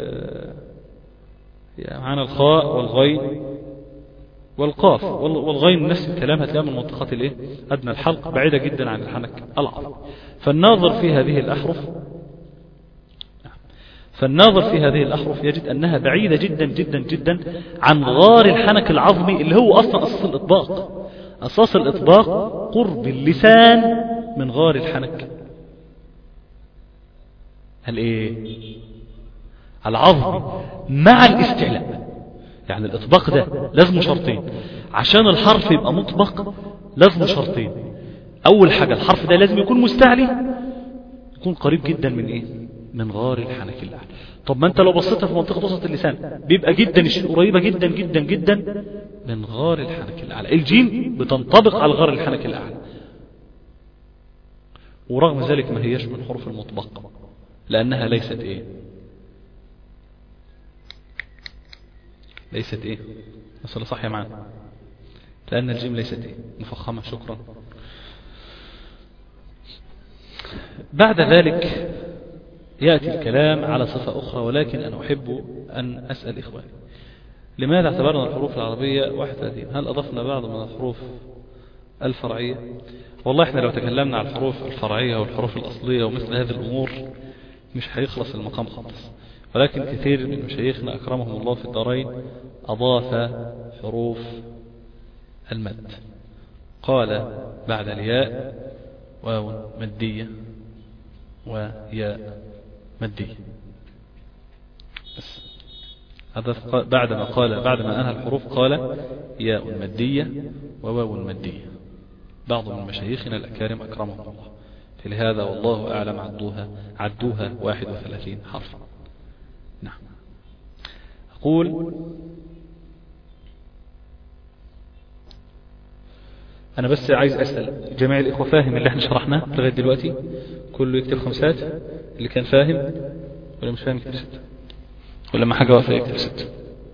يعني معانا الخاء والغين والقاف والغين نفس الكلام هتلاقيها من منطقة الايه ادنى الحلق بعيدة جدا عن الحنك العظم فالناظر في هذه الاحرف فالناظر في هذه الاحرف يجد انها بعيدة جدا جدا جدا عن غار الحنك العظمي اللي هو اصلا اساس الاطباق اساس الاطباق قرب اللسان من غار الحنك الايه العظمي مع الاستعلاء يعني الإطباق ده لازم شرطين عشان الحرف يبقى مطبق لازم شرطين أول حاجة الحرف ده لازم يكون مستعلي يكون قريب جدا من إيه من غار الحنك الأعلى طب ما أنت لو بصيت في منطقة وسط اللسان بيبقى جدا قريبة جدا جدا جدا من غار الحنك الأعلى الجيم بتنطبق على غار الحنك الأعلى ورغم ذلك ما هيش من حروف المطبق لأنها ليست إيه ليست ايه مسألة صح يا معنا لأن الجيم ليست ايه مفخمة شكرا بعد ذلك يأتي الكلام على صفة أخرى ولكن أنا أحب أن أسأل إخواني لماذا اعتبرنا الحروف العربية 31 هل أضفنا بعض من الحروف الفرعية والله احنا لو تكلمنا عن الحروف الفرعية والحروف الأصلية ومثل هذه الأمور مش هيخلص المقام خالص ولكن كثير من مشايخنا أكرمهم الله في الدارين أضاف حروف المد قال بعد الياء واو مدية وياء مدية بس هذا بعدما قال بعدما أنهى الحروف قال ياء مدية وواو مدية بعض من مشايخنا الأكارم أكرمهم الله فلهذا والله أعلم عدوها عدوها 31 حرفا نعم أقول أنا بس عايز أسأل جميع الإخوة فاهم اللي احنا شرحناه لغاية دلوقتي كله يكتب خمسات اللي كان فاهم ولا مش فاهم يكتب ستة ولما حاجة واقفة يكتب ستة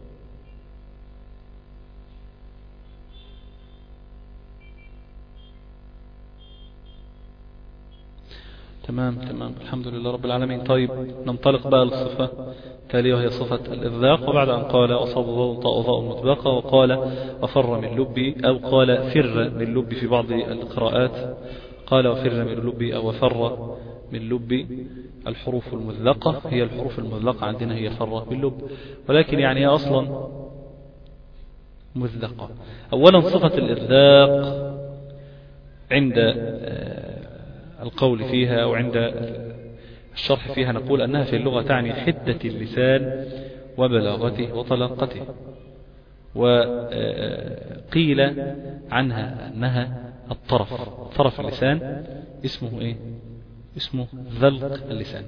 تمام تمام الحمد لله رب العالمين طيب ننطلق بقى للصفة التالية وهي صفة الإذاق وبعد أن قال أصاب ضوء طاء ضاء مطبقة وقال وفر من لبي أو قال فر من لبي في بعض القراءات قال وفر من لبي أو وفر من لبي الحروف المذلقة هي الحروف المذلقة عندنا هي فر من لب ولكن يعني هي أصلا مذلقة أولا صفة الإذاق عند القول فيها أو عند الشرح فيها نقول أنها في اللغة تعني حدة اللسان وبلاغته وطلاقته وقيل عنها أنها الطرف طرف اللسان اسمه إيه اسمه ذلق اللسان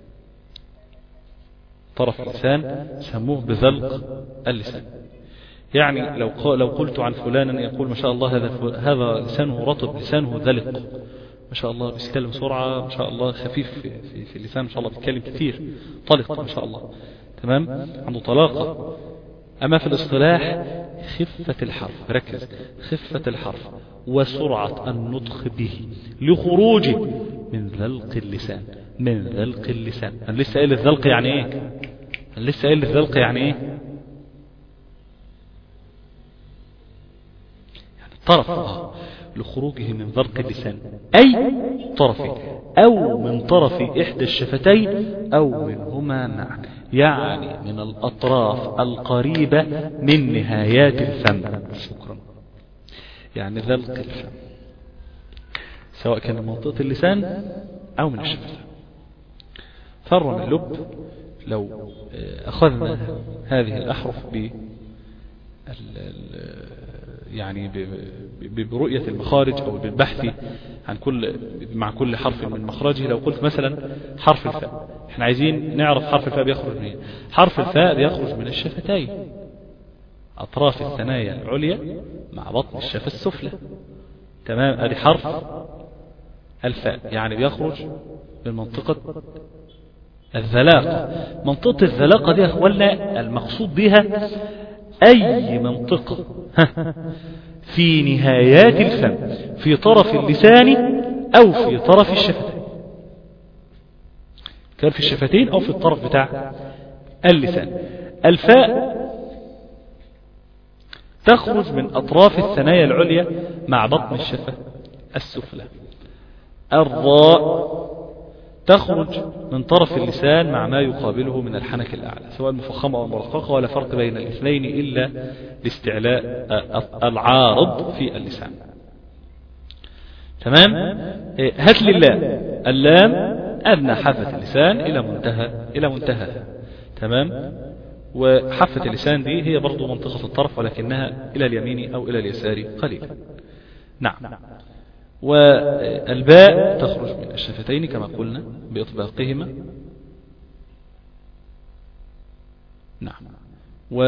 طرف اللسان سموه بذلق اللسان يعني لو لو قلت عن فلان يقول ما شاء الله هذا هذا لسانه رطب لسانه ذلق ما شاء الله بيتكلم بسرعة ما شاء الله خفيف في, في, في اللسان ما شاء الله بيتكلم كثير طلق ما شاء الله تمام عنده طلاقة أما في الاصطلاح خفة الحرف ركز خفة الحرف وسرعة النطق به لخروجه من ذلق اللسان من ذلق اللسان أنا لسه قايل الذلق يعني ايه أنا لسه قايل الذلق يعني ايه يعني طرف آه. لخروجه من ذرق اللسان أي طرف أو من طرف إحدى الشفتين أو منهما معا يعني من الأطراف القريبة من نهايات الفم شكرا يعني ذلق الفم سواء كان من منطقة اللسان أو من الشفتين فر من اللب لو أخذنا هذه الأحرف ب يعني برؤية المخارج أو بالبحث عن كل مع كل حرف من مخرجه لو قلت مثلا حرف الفاء احنا عايزين نعرف حرف الفاء بيخرج منين حرف الفاء بيخرج من الشفتين أطراف الثنايا العليا مع بطن الشفة السفلى تمام ادي حرف الفاء يعني بيخرج من منطقة الذلاقة منطقة الذلاقة دي يا اخوانا المقصود بها أي منطقة في نهايات الفم في طرف اللسان أو في طرف الشفتين كان في الشفتين أو في الطرف بتاع اللسان الفاء تخرج من أطراف الثنايا العليا مع بطن الشفة السفلى الراء تخرج من طرف اللسان مع ما يقابله من الحنك الأعلى سواء المفخمة أو المرققة ولا فرق بين الاثنين إلا لاستعلاء العارض في اللسان تمام هات لي اللام اللام أدنى حافة اللسان إلى منتهى إلى منتهى تمام وحافة اللسان دي هي برضو منطقة الطرف ولكنها إلى اليمين أو إلى اليسار قليلا نعم والباء تخرج من الشفتين كما قلنا بإطباقهما نعم و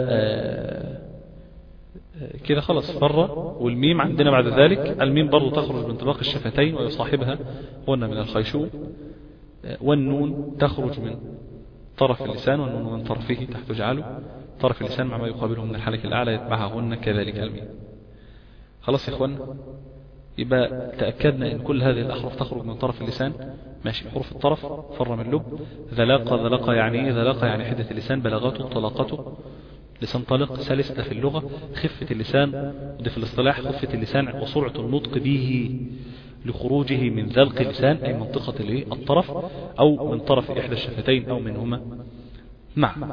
كده خلص فر والميم عندنا بعد ذلك الميم برضو تخرج من طباق الشفتين ويصاحبها غنة من الخيشوم والنون تخرج من طرف اللسان والنون من طرفه تحت جعله طرف اللسان مع ما يقابله من الحلك الأعلى يتبعها غنة كذلك الميم خلاص يا اخوانا يبقى تأكدنا ان كل هذه الأحرف تخرج من طرف اللسان ماشي حروف الطرف فر من لب ذلاقة ذلاقة يعني ايه ذلاقة يعني حدة اللسان بلاغته طلاقته لسان طلق سلسة في اللغة خفة اللسان ده في الاصطلاح خفة اللسان وسرعة النطق به لخروجه من ذلق اللسان أي منطقة الطرف أو من طرف إحدى الشفتين أو منهما نعم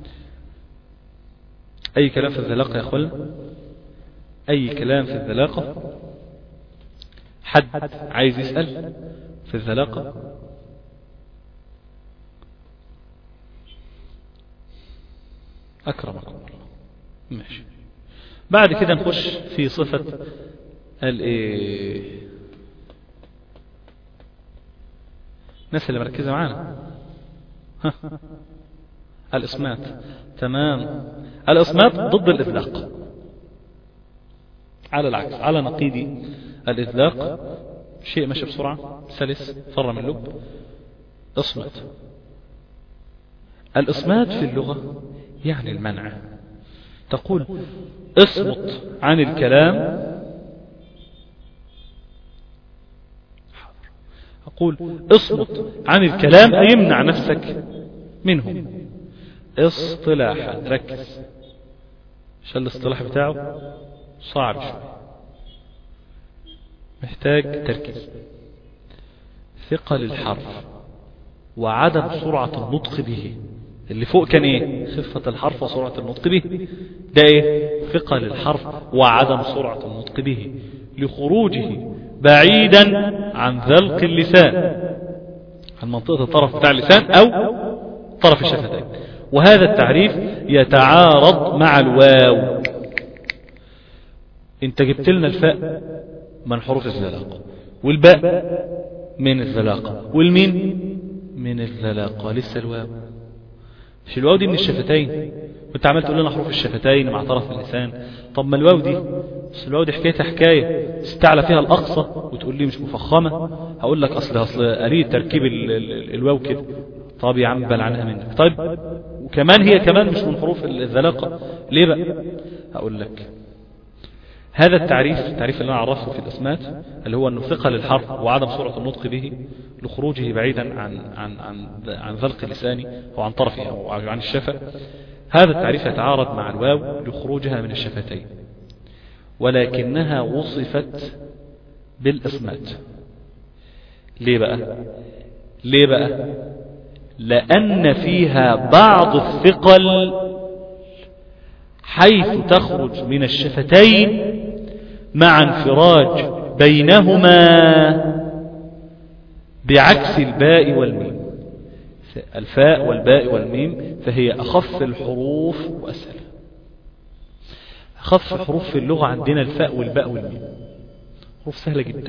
أي كلام في الذلاقة يا أخوانا أي كلام في الذلاقة حد عايز يسأل في الذلاقة أكرمكم الله ماشي بعد كده نخش في صفة الايه الناس اللي مركزة معانا ها. الإصمات تمام الإصمات ضد الإذلاق على العكس على نقيض الإذلاق شيء ماشي بسرعة سلس فر من لب اصمت الإصمات في اللغة يعني المنع تقول اصمت عن الكلام أقول اصمت عن الكلام أي يمنع نفسك منه اصطلاحا ركز عشان الاصطلاح بتاعه صعب شوي محتاج تركيز ثقل الحرف وعدم سرعة النطق به اللي فوق كان ايه خفة الحرف وسرعة النطق به ده ايه ثقل الحرف وعدم سرعة النطق به لخروجه بعيدا عن ذلق اللسان عن منطقة الطرف بتاع اللسان او طرف الشفتين وهذا التعريف يتعارض مع الواو انت جبت لنا الفاء من حروف الزلاقة والباء من الزلاقة والمين من الزلاقة لسه الواو مش الواو دي من الشفتين وانت عمال تقول لنا حروف الشفتين مع طرف اللسان طب ما الواو دي بس الواو دي حكايتها حكاية استعلى فيها الأقصى وتقول لي مش مفخمة هقول لك أصل أصل قريت تركيب ال ال الواو كده طب يا عم بل عنها منك طيب وكمان هي كمان مش من حروف الذلاقة ليه بقى هقول لك هذا التعريف التعريف اللي انا عرفته في الاسمات اللي هو انه ثقل الحرف وعدم سرعه النطق به لخروجه بعيدا عن عن عن عن ذلق اللسان او عن طرفه او عن الشفه هذا التعريف يتعارض مع الواو لخروجها من الشفتين ولكنها وصفت بالاسمات ليه بقى ليه بقى لان فيها بعض الثقل حيث تخرج من الشفتين مع انفراج بينهما بعكس الباء والميم الفاء والباء والميم فهي أخف الحروف وأسهل أخف حروف في اللغة عندنا الفاء والباء والميم حروف سهلة جدا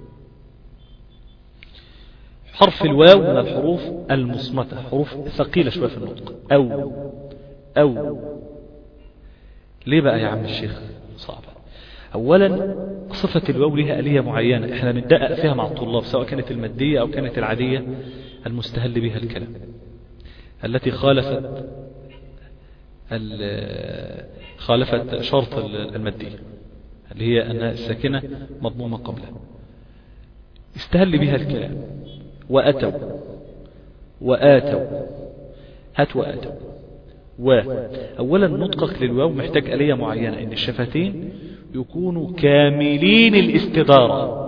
حرف الواو من الحروف المصمتة حروف ثقيلة شوية في النطق أو أو ليه بقى يا عم الشيخ صعبة أولا صفة الواو لها آلية معينة احنا بندقق فيها مع الطلاب سواء كانت المادية أو كانت العادية المستهل بها الكلام التي خالفت خالفت شرط المادية اللي هي أنها الساكنة مضمومة قبلها استهل بها الكلام وأتوا وآتوا هات وآتوا و أولا نطقك للواو محتاج آلية معينة إن الشفتين يكونوا كاملين الاستدارة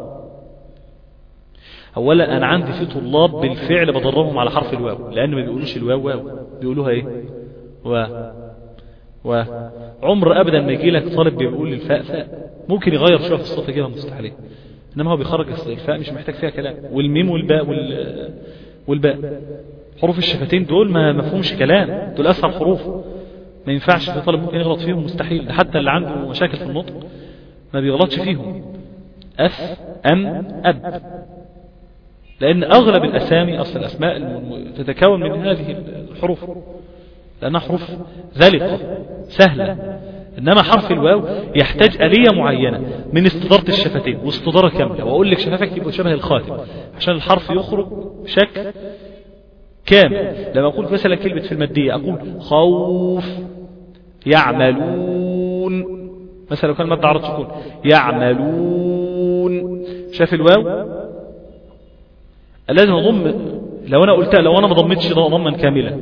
أولا أنا عندي في طلاب بالفعل بدربهم على حرف الواو لأن ما بيقولوش الواو واو بيقولوها إيه و و عمر أبدا ما يجي لك طالب بيقول الفاء فاء ممكن يغير شوية في الصوت كده مستحيل إنما هو بيخرج الفاء مش محتاج فيها كلام والميم والباء وال والباء حروف الشفتين دول ما مفهومش كلام دول أسهل حروف ما ينفعش في طالب ممكن يغلط فيهم مستحيل حتى اللي عنده مشاكل في النطق ما بيغلطش فيهم أف أم أب لأن أغلب الأسامي أصل الأسماء تتكون من هذه الحروف لأنها حروف ذلقة سهلة إنما حرف الواو يحتاج آلية معينة من استدارة الشفتين واستدارة كاملة وأقول لك شفافك يبقى شبه الخاتم عشان الحرف يخرج بشكل كامل لما أقول مثلا كلمة في المادية أقول خوف يعملون مثلا لو كان مادة عرض سكون يعملون شاف الواو لازم أضم لو أنا قلتها لو أنا ما ضمتش ضما كاملا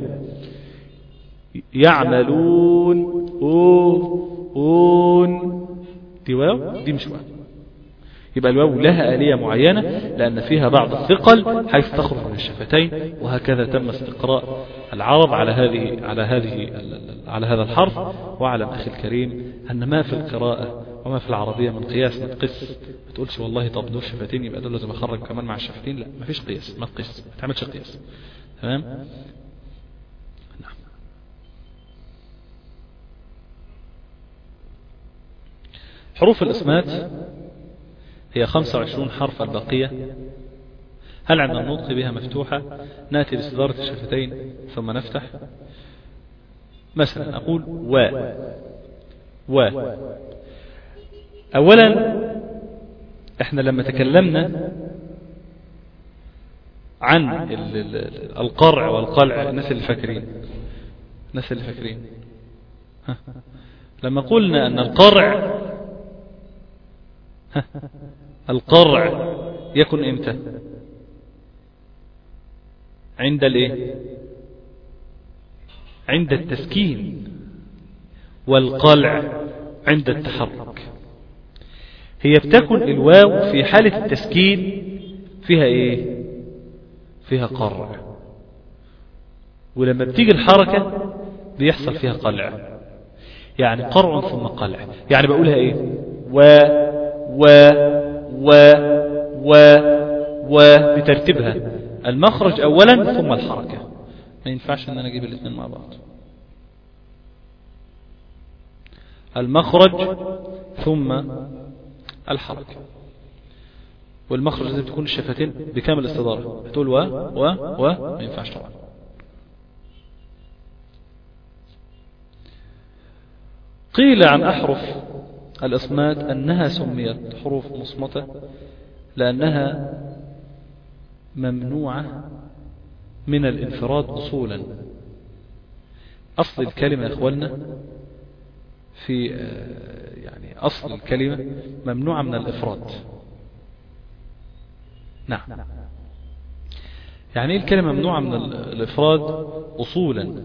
يعملون أون أون دي واو دي مش واو يبقى الواو لها آلية معينة لأن فيها بعض الثقل حيث تخرج من الشفتين وهكذا تم استقراء العرب على هذه على هذه على هذا الحرف واعلم أخي الكريم أن ما في القراءة وما في العربية من قياس ما تقيس ما تقولش والله طب دول شفتين يبقى دول لازم أخرج كمان مع الشفتين لا ما فيش قياس ما تقيس ما تعملش قياس تمام نعم حروف الإسمات هي 25 حرف البقية هل عند النطق بها مفتوحة نأتي باستدارة الشفتين ثم نفتح مثلا أقول و و أولا احنا لما تكلمنا عن القرع والقلع الناس اللي فاكرين الناس اللي فاكرين لما قلنا أن القرع القرع يكن امتى عند الايه عند التسكين والقلع عند التحرك هي بتكن الواو في حالة التسكين فيها ايه فيها قرع ولما بتيجي الحركة بيحصل فيها قلع يعني قرع ثم قلع يعني بقولها ايه و و و و و بترتيبها المخرج اولا ثم الحركة ما ينفعش ان انا اجيب الاثنين مع بعض المخرج ثم الحركة والمخرج لازم تكون الشفتين بكامل استدارة تقول و و و ما ينفعش طبعا قيل عن أحرف الإصمات أنها سميت حروف مصمتة لأنها ممنوعة من الانفراد أصولا أصل الكلمة يا إخواننا في يعني أصل الكلمة ممنوعة من الإفراد نعم يعني ايه الكلمة ممنوعة من الإفراد أصولا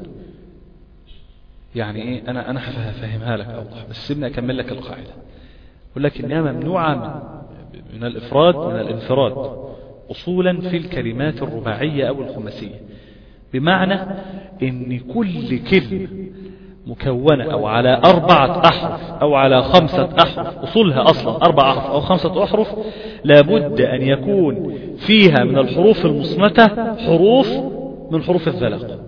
يعني ايه أنا أنا هفهمها لك أوضح بس سيبني أكمل لك القاعدة أقول لك إنها ممنوعة من, من الإفراد من الانفراد أصولا في الكلمات الرباعية أو الخماسية بمعنى إن كل كلمة مكونة أو على أربعة أحرف أو على خمسة أحرف أصولها أصلا أربع أحرف أو خمسة أحرف لابد أن يكون فيها من الحروف المصمتة حروف من حروف الذلق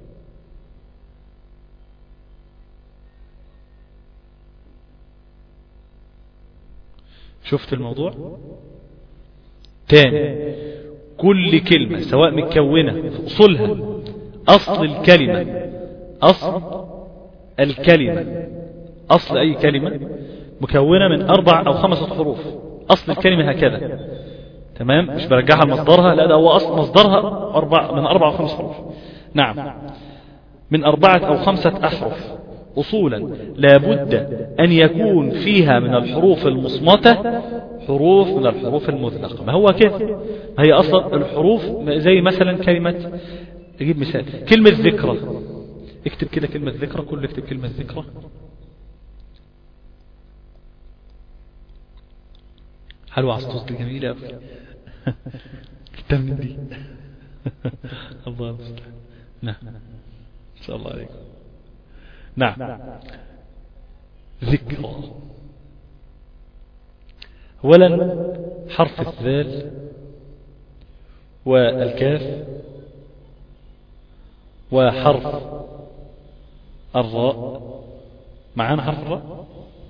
شفت الموضوع تاني كل كلمة سواء مكونة في أصولها أصل الكلمة أصل الكلمة أصل أي كلمة مكونة من أربع أو خمسة حروف أصل الكلمة هكذا تمام مش برجعها لمصدرها لا ده هو أصل مصدرها أربع من أربع أو خمس حروف نعم من أربعة أو خمسة أحرف أصولا لابد أن يكون فيها من الحروف المصمتة حروف من الحروف المذلقة ما هو كده ما هي أصلا الحروف زي مثلا كلمة أجيب مثال كلمة ذكرى اكتب كده كلمة ذكرى كل اكتب كلمة ذكرى حلوة عصطوط دي جميلة أوي كتاب من دي الله المستعان نعم إن شاء الله عليكم نعم ذكرى أولا حرف الذال والكاف وحرف الراء معانا حرف الراء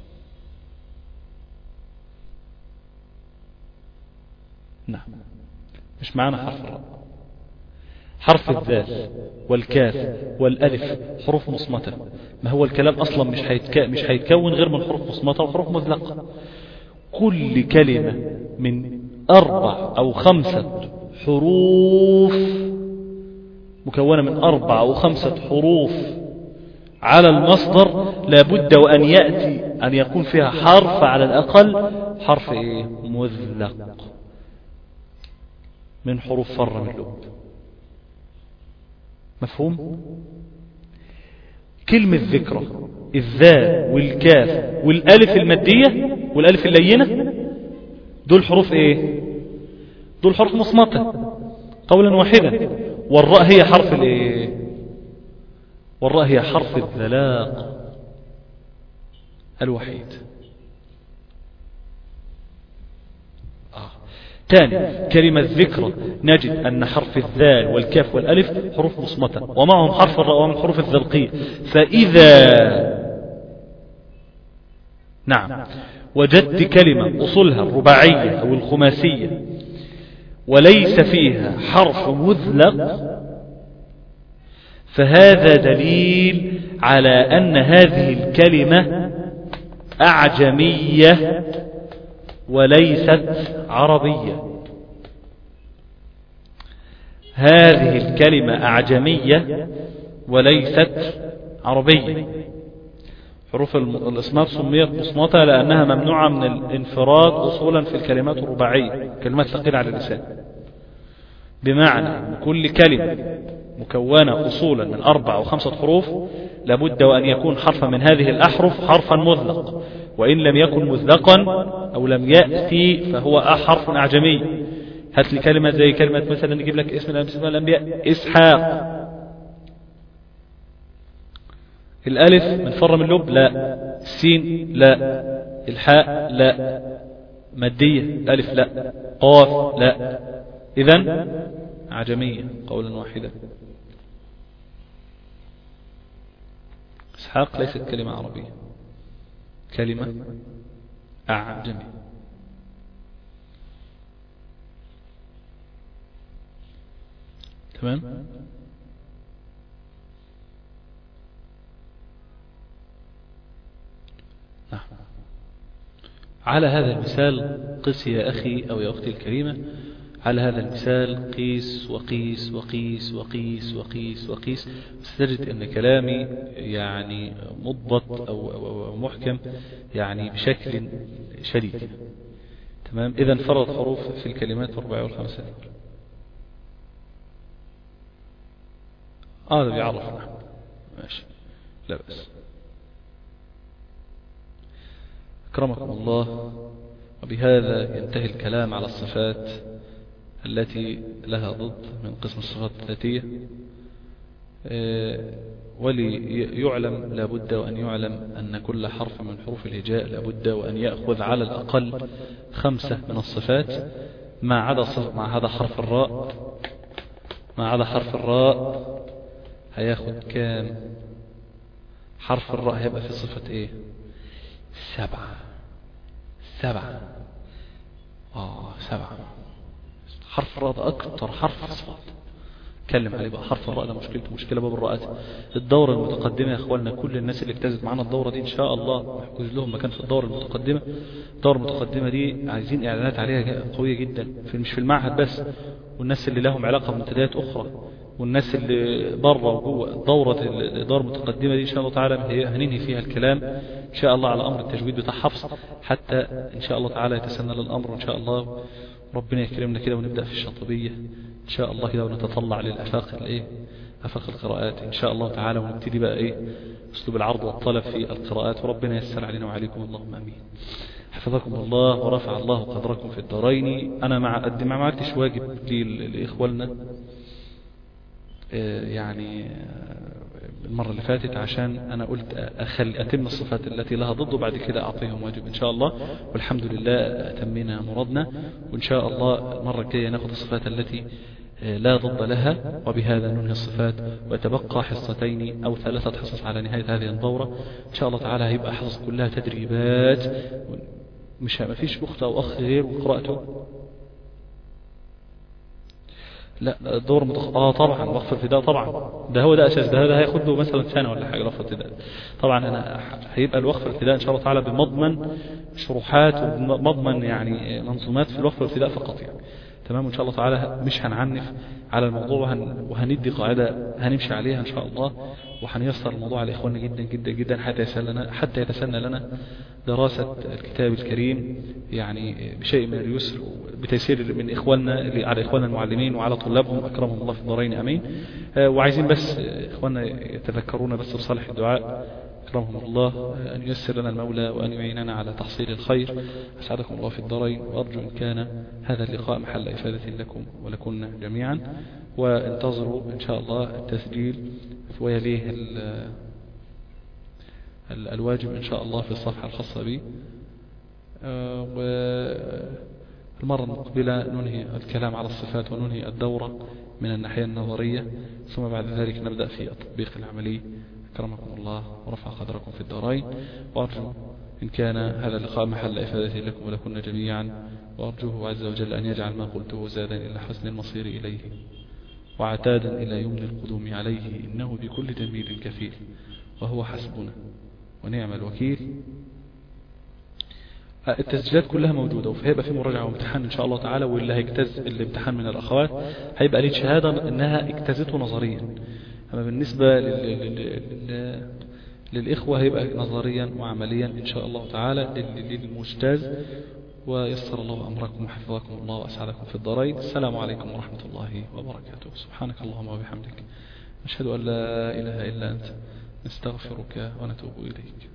نعم مش معانا حرف الراء حرف الذال والكاف والالف حروف مصمتة ما هو الكلام اصلا مش هيتك... مش هيتكون غير من حروف مصمتة وحروف مذلقة كل كلمة من اربع او خمسة حروف مكونة من اربع او خمسة حروف على المصدر لابد وأن يأتي أن يكون فيها حرف على الأقل حرف إيه مذلق من حروف فر من اللب مفهوم كلمة ذكرى الذال والكاف والألف المادية والألف اللينة دول حروف ايه دول حروف مصمتة قولا واحدا والراء هي حرف الايه والراء هي حرف الذلاق الوحيد ثاني كلمة ذكرى نجد أن حرف الذال والكاف والألف حروف مصمتة ومعهم حرف الراء ومن حروف الذلقية فإذا نعم وجدت كلمة أصلها الرباعية أو الخماسية وليس فيها حرف مذلق فهذا دليل على أن هذه الكلمة أعجمية وليست عربية هذه الكلمة أعجمية وليست عربية حروف الاسماء سميت مصمتة لأنها ممنوعة من الانفراد أصولا في الكلمات الرباعية كلمات ثقيلة على اللسان بمعنى كل كلمة مكونة أصولا من أربع أو خمسة حروف لابد وأن يكون حرفا من هذه الأحرف حرفا مذلق وإن لم يكن مذلقا أو لم يأتي فهو حرف أعجمي هات لي كلمة زي كلمة مثلا نجيب لك اسم من الأنبياء إسحاق الألف من فر من لب لا السين لا الحاء لا مادية الألف لا قاف لا إذا عجمية قولا واحدا إسحاق ليست كلمة عربية كلمة أعجمي تمام نعم على هذا المثال قس يا أخي أو يا أختي الكريمة على هذا المثال قيس وقيس وقيس وقيس وقيس وقيس ستجد أن كلامي يعني مضبط أو, أو, أو محكم يعني بشكل شديد تمام إذا فرض حروف في الكلمات الأربعة والخمسة هذا آه بيعرفنا ماشي لا بأس أكرمكم الله وبهذا ينتهي الكلام على الصفات التي لها ضد من قسم الصفات الذاتية وليعلم لابد وأن يعلم أن كل حرف من حروف الهجاء لابد وأن يأخذ على الأقل خمسة من الصفات ما عدا مع هذا حرف الراء ما عدا حرف الراء هياخد كام حرف الراء هيبقى في صفة ايه سبعة سبعة اه سبعة حرف الراء ده اكتر حرف صفات اتكلم عليه بقى حرف الراء ده مشكلته مشكله باب الراءات الدوره المتقدمه يا اخواننا كل الناس اللي اجتازت معانا الدوره دي ان شاء الله نحجز لهم مكان في الدوره المتقدمه الدوره المتقدمه دي عايزين اعلانات عليها قويه جدا في مش في المعهد بس والناس اللي لهم علاقه بمنتديات اخرى والناس اللي بره وجوه دورة الإدارة المتقدمة دي إن شاء الله تعالى هننهي فيها الكلام إن شاء الله على أمر التجويد بتاع حفص حتى إن شاء الله تعالى يتسنى للأمر إن شاء الله ربنا يكرمنا كده ونبدأ في الشاطبية إن شاء الله كده ونتطلع للأفاق الإيه أفاق القراءات إن شاء الله تعالى ونبتدي بقى إيه أسلوب العرض والطلب في القراءات وربنا يسر علينا وعليكم اللهم أمين حفظكم الله ورفع الله قدركم في الدارين أنا مع قد ما عملتش واجب لإخواننا يعني المرة اللي فاتت عشان أنا قلت أخل أتم الصفات التي لها ضد وبعد كده أعطيهم واجب إن شاء الله والحمد لله أتمينا مرادنا وإن شاء الله المرة الجاية ناخذ الصفات التي لا ضد لها وبهذا ننهي الصفات ويتبقى حصتين أو ثلاثة حصص على نهاية هذه الدورة إن شاء الله تعالى هيبقى حصص كلها تدريبات مش ما فيش أخت أو أخ غير وقرأته لا الدور متخ... اه طبعا وقف الفداء طبعا ده هو ده اساس ده ده هياخد له مثلا سنه ولا حاجه وقف الفداء طبعا انا هيبقى الوقف الابتداء ان شاء الله تعالى بمضمن شروحات ومضمن يعني منظومات في الوقف الابتداء فقط يعني تمام ان شاء الله تعالى مش هنعنف على الموضوع وهن... وهندي قاعده هنمشي عليها ان شاء الله وهنيسر الموضوع على اخواننا جدا جدا جدا حتى يسهل لنا حتى يتسنى لنا دراسه الكتاب الكريم يعني بشيء من اليسر بتيسير من اخواننا على اخواننا المعلمين وعلى طلابهم اكرمهم الله في الدارين امين وعايزين بس اخواننا يتذكرونا بس بصالح الدعاء أكرمهم الله أن ييسر لنا المولى وأن يعيننا على تحصيل الخير أسعدكم الله في الدارين وأرجو إن كان هذا اللقاء محل إفادة لكم ولكن جميعا وانتظروا إن شاء الله التسجيل ويليه الواجب إن شاء الله في الصفحة الخاصة بي والمرة المقبلة ننهي الكلام على الصفات وننهي الدورة من الناحية النظرية ثم بعد ذلك نبدأ في التطبيق العملي أكرمكم الله ورفع قدركم في الدارين وأرجو إن كان هذا اللقاء محل إفادة لكم ولكنا جميعا وأرجوه عز وجل أن يجعل ما قلته زادا إلى حسن المصير إليه وعتادا إلى يمن القدوم عليه إنه بكل جميل كفيل وهو حسبنا ونعم الوكيل التسجيلات كلها موجودة وهيبقى في مراجعة وامتحان إن شاء الله تعالى واللي هيجتاز الامتحان من الأخوات هيبقى ليه شهادة إنها اجتازته نظريا أما بالنسبة لل... للإخوة هيبقى نظريا وعمليا إن شاء الله تعالى للمجتاز ويسر الله أمركم وحفظكم الله وأسعدكم في الدارين السلام عليكم ورحمة الله وبركاته سبحانك اللهم وبحمدك نشهد أن لا إله إلا أنت نستغفرك ونتوب إليك